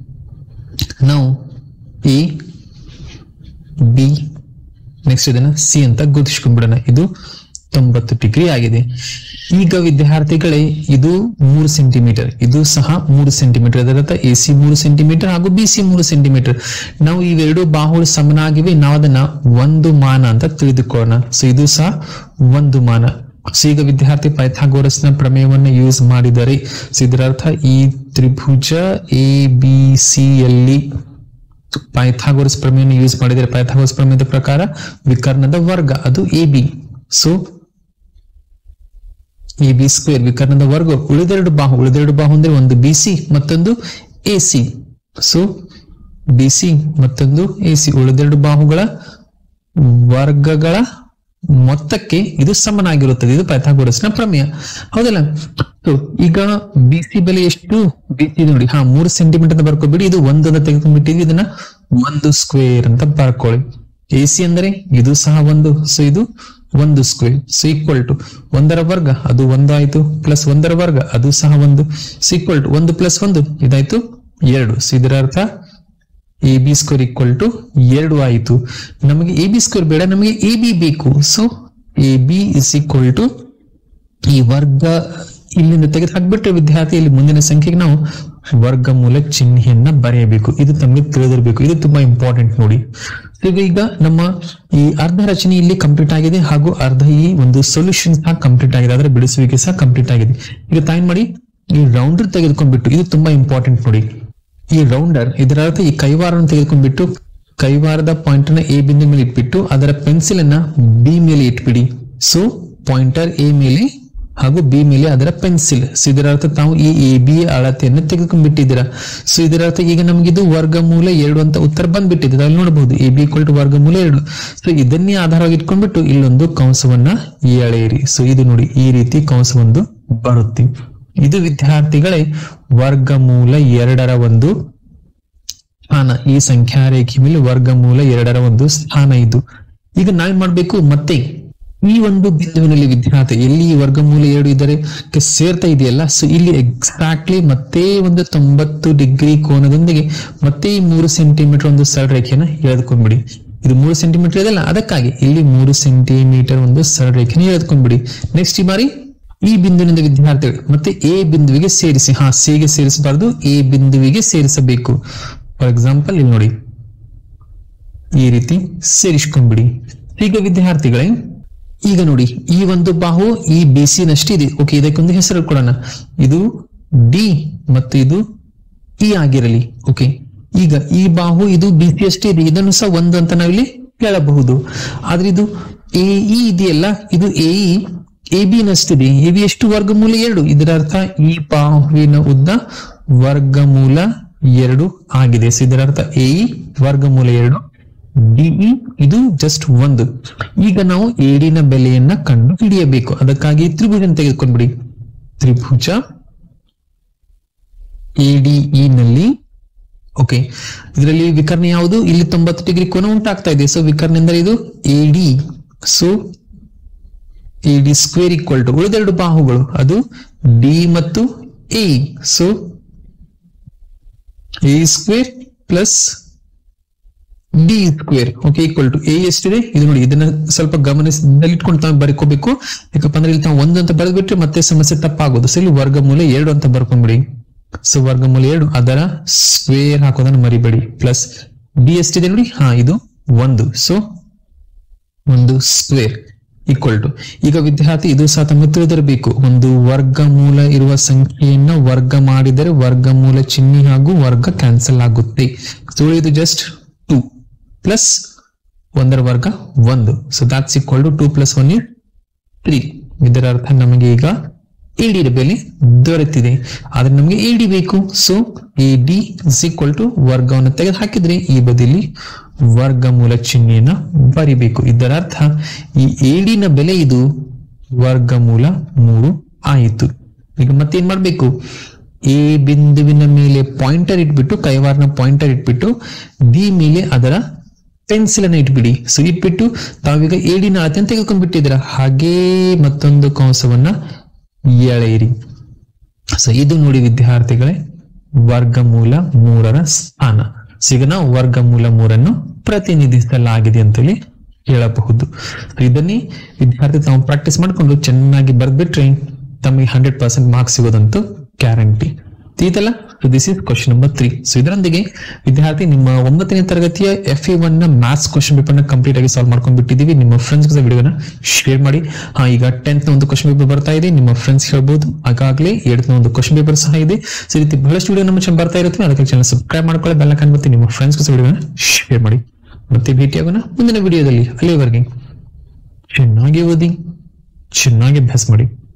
ನಾವು ಎ ಬಿ ನೆಕ್ಸ್ಟ್ ಇದನ್ನ ಸಿ ಅಂತ ಗುರುತಿಸ್ಕೊಂಡ್ಬಿಡೋಣ ಇದು ತೊಂಬತ್ತು ಡಿಗ್ರಿ ಆಗಿದೆ ಈಗ ವಿದ್ಯಾರ್ಥಿಗಳೇ ಇದು ಮೂರು ಸೆಂಟಿಮೀಟರ್ ಇದು ಸಹ ಮೂರು ಸೆಂಟಿಮೀಟರ್ ಅದರರ್ಥ ಎ ಸಿ ಮೂರು ಸೆಂಟಿಮೀಟರ್ ಹಾಗೂ ಬಿ ಸಿ ಮೂರು ಸೆಂಟಿಮೀಟರ್ ನಾವು ಇವೆರಡು ಬಾಹುಗಳು ಸಮನಾಗಿವೆ ನಾವು ಅದನ್ನ ಒಂದು ಮಾನ ಅಂತ ತಿಳಿದುಕೊಳ್ಳೋಣ ಸೊ ಇದು ಸಹ ಒಂದು ಮಾನ ಸೊ ಈಗ ವಿದ್ಯಾರ್ಥಿ ಪೈಥಾಗೋರಸ್ನ ಪ್ರಮೇಯವನ್ನು ಯೂಸ್ ಮಾಡಿದರೆ ಸೊ ಇದರರ್ಥ ಈ ತ್ರಿಭುಜ ಎ ಬಿ ಸಿ ಯಲ್ಲಿ ಪೈಥಾಗೋರಸ್ ಪ್ರಮೇಯವನ್ನು ಯೂಸ್ ಮಾಡಿದರೆ ಪೈಥಾಗೋರಸ್ ಪ್ರಮೇಯದ ಪ್ರಕಾರ ವಿಕರ್ಣದ ವರ್ಗ ಅದು A B so A B square ವಿಕರ್ಣದ ವರ್ಗ ಉಳಿದೆರಡು ಬಾಹು ಉಳಿದೆರಡು ಬಾಹು ಅಂದ್ರೆ ಒಂದು ಬಿ ಸಿ ಮತ್ತೊಂದು A C so B C ಮತ್ತೊಂದು ಎ ಸಿ ಉಳಿದೆರಡು ಬಾಹುಗಳ ವರ್ಗಗಳ ಮೊತ್ತಕ್ಕೆ ಇದು ಸಮನಾಗಿರುತ್ತದೆ ಇದು ಪೈಥಾಗೋರಸ್ನ ಪ್ರಮೇಯ ಹೌದಲ್ಲ So, ಈಗ ಬಿ ಸಿ ಬೆಲೆ ಎಷ್ಟು ಬಿ ಸಿ ನೋಡಿ ಹಾ ಮೂರು ಸೆಂಟಿಮೀಟರ್ ಅಂತ ಬರ್ಕೊಬಿಡಿ ಇದು ಒಂದನ್ನ ತೆಗೆದುಕೊಂಡ್ಬಿಟ್ಟಿದ್ವಿ ಇದನ್ನ ಒಂದು ಸ್ಕ್ವೇರ್ ಅಂತ ಬರ್ಕೊಳ್ಳಿ ಎ ಸಿ ಅಂದ್ರೆ ಇದು ಸಹ ಒಂದು ಸೊ ಇದು ಒಂದು ಸ್ಕ್ವೇರ್ ಸೊ ಈಕ್ವಲ್ ಟು ಒಂದರ ವರ್ಗ ಅದು ಒಂದು ಆಯ್ತು ಪ್ಲಸ್ ಒಂದರ ವರ್ಗ ಅದು ಸಹ ಒಂದು ಸೊ ಈಕ್ವಲ್ ಟು ಒಂದು ಪ್ಲಸ್ ಒಂದು ಇದಾಯ್ತು ಎರಡು ಸೊ ಇದರ ಅರ್ಥ A B square equal to ಎರಡು ಆಯಿತು ನಮಗೆ ಎ ಬಿ ಸ್ಕ್ವೇರ್ ಬೇಡ ನಮಗೆ ಎ ಬಿ ಬೇಕು so A B is equal to ಈ ವರ್ಗ ಇಲ್ಲಿಂದ ತೆಗೆದು ಹಾಕ್ಬಿಟ್ರೆ ವಿದ್ಯಾರ್ಥಿ ಇಲ್ಲಿ ಮುಂದಿನ ಸಂಖ್ಯೆಗೆ ನಾವು ವರ್ಗಮೂಲ ಚಿಹ್ನೆಯನ್ನ ಬರೆಯಬೇಕು ಇದು ತಮಗೆ ತಿಳಿದಿರಬೇಕು ಇದು ತುಂಬಾ ಇಂಪಾರ್ಟೆಂಟ್ ನೋಡಿ ಈಗ ಈಗ ನಮ್ಮ ಈ ಅರ್ಧ ರಚನೆ ಇಲ್ಲಿ ಕಂಪ್ಲೀಟ್ ಆಗಿದೆ ಹಾಗೂ ಅರ್ಧ ಈ ಒಂದು ಸೊಲ್ಯೂಷನ್ ಸಹ ಕಂಪ್ಲೀಟ್ ಆಗಿದೆ ಅದರ ಬಿಡಿಸುವಿಕೆ ಸಹ ಕಂಪ್ಲೀಟ್ ಆಗಿದೆ ಈಗ ತಾಯಿ ಮಾಡಿ ಈ ರೌಂಡರ್ ತೆಗೆದುಕೊಂಡ್ಬಿಟ್ಟು ಇದು ತುಂಬಾ ಇಂಪಾರ್ಟೆಂಟ್ ನೋಡಿ ಈ ರೌಂಡರ್ ಇದರ ಅರ್ಥ ಈ ಕೈವಾರವನ್ನು ತೆಗೆದುಕೊಂಡ್ಬಿಟ್ಟು ಕೈವಾರದ ಪಾಯಿಂಟ್ ಅನ್ನ ಎ ಬಿಂದು ಮೇಲೆ ಇಟ್ಬಿಟ್ಟು ಅದರ ಪೆನ್ಸಿಲ್ ಅನ್ನ ಬಿ ಮೇಲೆ ಇಟ್ಬಿಡಿ ಸೊ ಪಾಯಿಂಟರ್ ಎ ಮೇಲೆ ಹಾಗೂ ಬಿ ಮೇಲೆ ಅದರ ಪೆನ್ಸಿಲ್ ಸೊ ಇದರ ಅರ್ಥ ತಾವು ಈ ಎ ಬಿ ಅಳತೆಯನ್ನು ತೆಗೆದುಕೊಂಡ್ಬಿಟ್ಟಿದ್ದೀರಾ ಸೊ ಇದರ ಅರ್ಥ ಈಗ ನಮಗೆ ಇದು ವರ್ಗಮೂಲ ಎರಡು ಅಂತ ಉತ್ತರ ಬಂದ್ಬಿಟ್ಟಿದೆ ಅಲ್ಲಿ ನೋಡಬಹುದು ಎ ಬಿ ಟು ವರ್ಗಮೂಲ ಎರಡು ಸೊ ಇದನ್ನೇ ಆಧಾರವಾಗಿ ಇಟ್ಕೊಂಡ್ಬಿಟ್ಟು ಇಲ್ಲೊಂದು ಕಂಸವನ್ನ ಎಳೆಯಿರಿ ಸೊ ಇದು ನೋಡಿ ಈ ರೀತಿ ಕಂಸವೊಂದು ಬರುತ್ತೆ ಇದು ವಿದ್ಯಾರ್ಥಿಗಳೇ ವರ್ಗಮೂಲ ಎರಡರ ಒಂದು ಸ್ಥಾನ ಈ ಸಂಖ್ಯಾ ರೇಖೆ ಮೇಲೆ ವರ್ಗಮೂಲ ಎರಡರ ಒಂದು ಸ್ಥಾನ ಇದು ಈಗ ನಾವೇನ್ ಮಾಡ್ಬೇಕು ಮತ್ತೆ ಈ ಒಂದು ಬಿಂದುವಿನಲ್ಲಿ ವಿದ್ಯಾರ್ಥಿ ಎಲ್ಲಿ ಈ ವರ್ಗಮೂಲ ಎರಡು ಇದ್ದರೆ ಕ್ಕೆ ಸೇರ್ತಾ ಇದೆಯಲ್ಲ ಸೊ ಇಲ್ಲಿ ಎಕ್ಸಾಕ್ಟ್ಲಿ ಮತ್ತೆ ಒಂದು ತೊಂಬತ್ತು ಡಿಗ್ರಿ ಕೋನದೊಂದಿಗೆ ಮತ್ತೆ ಈ ಮೂರು ಸೆಂಟಿಮೀಟರ್ ಒಂದು ಸರಳ ರೇಖೆಯನ್ನ ಎಳೆದುಕೊಂಡ್ಬಿಡಿ ಇದು ಮೂರು ಸೆಂಟಿಮೀಟರ್ ಇದೆಲ್ಲ ಅದಕ್ಕಾಗಿ ಇಲ್ಲಿ ಮೂರು ಸೆಂಟಿಮೀಟರ್ ಒಂದು ಸರಳ ರೇಖೆನ ಎಳೆದುಕೊಂಡ್ಬಿಡಿ ನೆಕ್ಸ್ಟ್ ಈ ಬಾರಿ ಈ ಬಿಂದುವಿನಿಂದ ವಿದ್ಯಾರ್ಥಿಗಳು ಮತ್ತೆ ಎ ಬಿಂದುವಿಗೆ ಸೇರಿಸಿ ಹಾ ಸಿಗೆ ಸೇರಿಸಬಾರದು ಎ ಬಿಂದುವಿಗೆ ಸೇರಿಸಬೇಕು ಫಾರ್ ಎಕ್ಸಾಂಪಲ್ ಇಲ್ಲಿ ನೋಡಿ ಈ ರೀತಿ ಸೇರಿಸ್ಕೊಂಡ್ಬಿಡಿ ಈಗ ವಿದ್ಯಾರ್ಥಿಗಳೇ ಈಗ ನೋಡಿ ಈ ಒಂದು ಬಾಹು ಈ ಬಿ ಸಿ ನಷ್ಟಿದೆ ಓಕೆ ಇದಕ್ಕೊಂದು ಹೆಸರು ಕೊಡೋಣ ಇದು ಡಿ ಮತ್ತು ಇದು ಇ ಆಗಿರಲಿ ಓಕೆ ಈಗ ಈ ಬಾಹು ಇದು ಬಿ ಸಿ ಅಷ್ಟೇ ಇದೆ ಇದನ್ನು ಸಹ ಒಂದು ಅಂತ ನಾವಿಲ್ಲಿ ಹೇಳಬಹುದು ಆದ್ರೆ ಇದು ಎ ಇ ಇದೆಯಲ್ಲ ಇದು ಎ ಇ ಎ ಬಿ ನಷ್ಟಿದೆ ಎ ಬಿ ಎಷ್ಟು ವರ್ಗಮೂಲ ಎರಡು ಇದರ ಅರ್ಥ ಈ ಬಾಹುವಿನ ಉದ್ದ ವರ್ಗಮೂಲ ಎರಡು ಆಗಿದೆ ಸೊ ಇದರ ಅರ್ಥ ಎ ಇ ವರ್ಗಮೂಲ ಎರಡು ಡಿಇ ಇದು ಜಸ್ಟ್ ಒಂದು ಈಗ ನಾವು ಏಡಿನ ಬೆಲೆಯನ್ನ ಕಂಡು ಹಿಡಿಯಬೇಕು ಅದಕ್ಕಾಗಿ ತ್ರಿಭುಜ ತೆಗೆದುಕೊಂಡ್ಬಿಡಿ ತ್ರಿಭುಜ ಎಡಿಇ ನಲ್ಲಿ ಓಕೆ ಇದರಲ್ಲಿ ವಿಕರ್ಣ ಯಾವುದು ಇಲ್ಲಿ ತೊಂಬತ್ತು ಡಿಗ್ರಿ ಕೋನ ಉಂಟಾಗ್ತಾ ಇದೆ ಸೊ ವಿಕರ್ಣ ಎಂದರೆ ಇದು AD so AD square equal to ಉಳಿದೆರಡು ಬಾಹುಗಳು ಅದು ಡಿ ಮತ್ತು A so A square plus D square okay equal to A ಎಷ್ಟಿದೆ ಇದು ನೋಡಿ ಇದನ್ನ ಸ್ವಲ್ಪ ಗಮನಿಸದಲ್ಲಿ ಇಟ್ಕೊಂಡು ತಾವು ಬರ್ಕೋಬೇಕು ಯಾಕಪ್ಪ ಅಂದ್ರೆ ಇಲ್ಲಿ ತಾವು ಒಂದು ಅಂತ ಬರೆದ್ಬಿಟ್ರೆ ಮತ್ತೆ ಸಮಸ್ಯೆ ತಪ್ಪಾಗೋದು ಸೊ ಇಲ್ಲಿ ವರ್ಗಮೂಲ ಎರಡು ಅಂತ ಬರ್ಕೊಂಡ್ಬಿಡಿ ಸೊ ವರ್ಗಮೂಲ ಎರಡು ಅದರ ಸ್ಕ್ವೇರ್ ಹಾಕೋದನ್ನ ಮರಿಬೇಡಿ ಪ್ಲಸ್ ಡಿ ಎಷ್ಟಿದೆ ನೋಡಿ ಹಾ ಇದು ಒಂದು ಸೊ ಒಂದು ಸ್ಕ್ವೇರ್ ಈಕ್ವಲ್ ಟು ಈಗ ವಿದ್ಯಾರ್ಥಿ ಇದು ಸಹ ತಮಗೆ ತಿಳಿದಿರಬೇಕು ಒಂದು ವರ್ಗಮೂಲ ಇರುವ ಸಂಖ್ಯೆಯನ್ನ ವರ್ಗ ಮಾಡಿದರೆ ವರ್ಗಮೂಲ ಚಿಹ್ನೆ ಹಾಗೂ ವರ್ಗ ಕ್ಯಾನ್ಸಲ್ ಆಗುತ್ತೆ ಸೊ ಇದು ಜಸ್ಟ್ ಟೂ ಪ್ಲಸ್ ಒಂದರ ವರ್ಗ ಒಂದು so that's equal to two plus one is three ಇದರ ಅರ್ಥ ನಮಗೆ ಈಗ ಎಡಿ ಬೆಲೆ ದೊರೆತಿದೆ ಆದ್ರೆ ನಮಗೆ ಎಡಿ ಬೇಕು so A D is equal to ವರ್ಗವನ್ನು ತೆಗೆದು ಹಾಕಿದ್ರೆ ಈ ಬದಿಲಿ ವರ್ಗಮೂಲ ಚಿಹ್ನೆಯನ್ನ ಬರಿಬೇಕು ಇದರ ಅರ್ಥ ಈ ಎಡಿನ ಬೆಲೆ ಇದು ವರ್ಗಮೂಲ ಮೂರು ಆಯಿತು ಈಗ ಮತ್ತೇನ್ ಮಾಡ್ಬೇಕು ಎ ಬಿಂದುವಿನ ಮೇಲೆ ಪಾಯಿಂಟರ್ ಇಟ್ಬಿಟ್ಟು ಕೈವಾರನ ಪಾಯಿಂಟರ್ ಇಟ್ಬಿಟ್ಟು ಬಿ ಮೇಲೆ ಅದರ ಪೆನ್ಸಿಲ್ ಅನ್ನ ಇಟ್ಬಿಡಿ ಸೊ ಇಟ್ಬಿಟ್ಟು ತಾವೀಗ ಏಡಿನ ಅಳತೆಯನ್ನು ತೆಗೆದುಕೊಂಡ್ಬಿಟ್ಟಿದ್ದೀರ ಹಾಗೇ ಮತ್ತೊಂದು ಕಂಸವನ್ನ ಎಳೆಯಿರಿ ಸೊ ಇದು ನೋಡಿ ವಿದ್ಯಾರ್ಥಿಗಳೇ ವರ್ಗಮೂಲ ಮೂರರ ಸ್ಥಾನ ಸೊ ಈಗ ನಾವು ವರ್ಗಮೂಲ ಮೂರನ್ನು ಪ್ರತಿನಿಧಿಸಲಾಗಿದೆ ಅಂತೇಳಿ ಹೇಳಬಹುದು So ಇದನ್ನೇ ವಿದ್ಯಾರ್ಥಿ ತಾವು ಪ್ರಾಕ್ಟೀಸ್ ಮಾಡಿಕೊಂಡು ಚೆನ್ನಾಗಿ ಬರ್ದ್ಬಿಟ್ರೆ ತಮಗೆ ಹಂಡ್ರೆಡ್ ಪರ್ಸೆಂಟ್ ಮಾರ್ಕ್ಸ್ ಸಿಗೋದಂತೂ ಗ್ಯಾರಂಟಿ ಇದಲ್ಲ so this is question number three so ಇದರೊಂದಿಗೆ ವಿದ್ಯಾರ್ಥಿ ನಿಮ್ಮ ಒಂಬತ್ತನೇ ತರಗತಿಯ ಎಫ್ ಎ ಒನ್ ನ ಮ್ಯಾಥ್ಸ್ ಕ್ವಶನ್ ಪೇಪರ್ ನ ಕಂಪ್ಲೀಟ್ ಆಗಿ ಸಾಲ್ವ್ ಮಾಡ್ಕೊಂಡು ಬಿಟ್ಟಿದ್ದೀವಿ ನಿಮ್ಮ ಫ್ರೆಂಡ್ಸ್ ವಿಡಿಯೋನ ಶೇರ್ ಮಾಡಿ ಹಾ ಈಗ ಟೆಂತ್ ನ ಒಂದು ಕ್ವಶನ್ ಪೇಪರ್ ಬರ್ತಾ ಇದೆ ನಿಮ್ಮ ಫ್ರೆಂಡ್ಸ್ ಹೇಳ್ಬೋದು ಆಗಾಗಲೇ ಏಳತ್ ನ ಒಂದು ಕ್ವಶನ್ ಪೇಪರ್ ಸಹ ಇದೆ ಸೊ ಈ ರೀತಿ ಬಹಳಷ್ಟು ವಿಡಿಯೋ ನಮ್ಮ ಚಾನಲ್ ಬರ್ತಾ ಇರುತ್ತೆ ಅದಕ್ಕೆ ಚಾನಲ್ ಸಬ್ಸ್ಕ್ರೈಬ್ ಮಾಡ್ಕೊಳ್ಳಿ ಬೆಲ್ಲ ಕಾಣ್ಬತ್ತಿ ನಿಮ್ಮ ಫ್ರೆಂಡ್ಸ್ ವಿಡಿಯೋನ ಶೇರ್ ಮಾಡಿ ಮತ್ತೆ ಭೇಟಿಯಾಗೋಣ ಮುಂದಿನ ವಿಡಿಯೋದಲ್ಲಿ ಅಲ್ಲಿವರೆಗೆ ಚೆನ್ನಾಗಿ ಓದಿ ಚೆನ್ನಾಗಿ ಅಭ್ಯಾಸ ಮಾಡಿ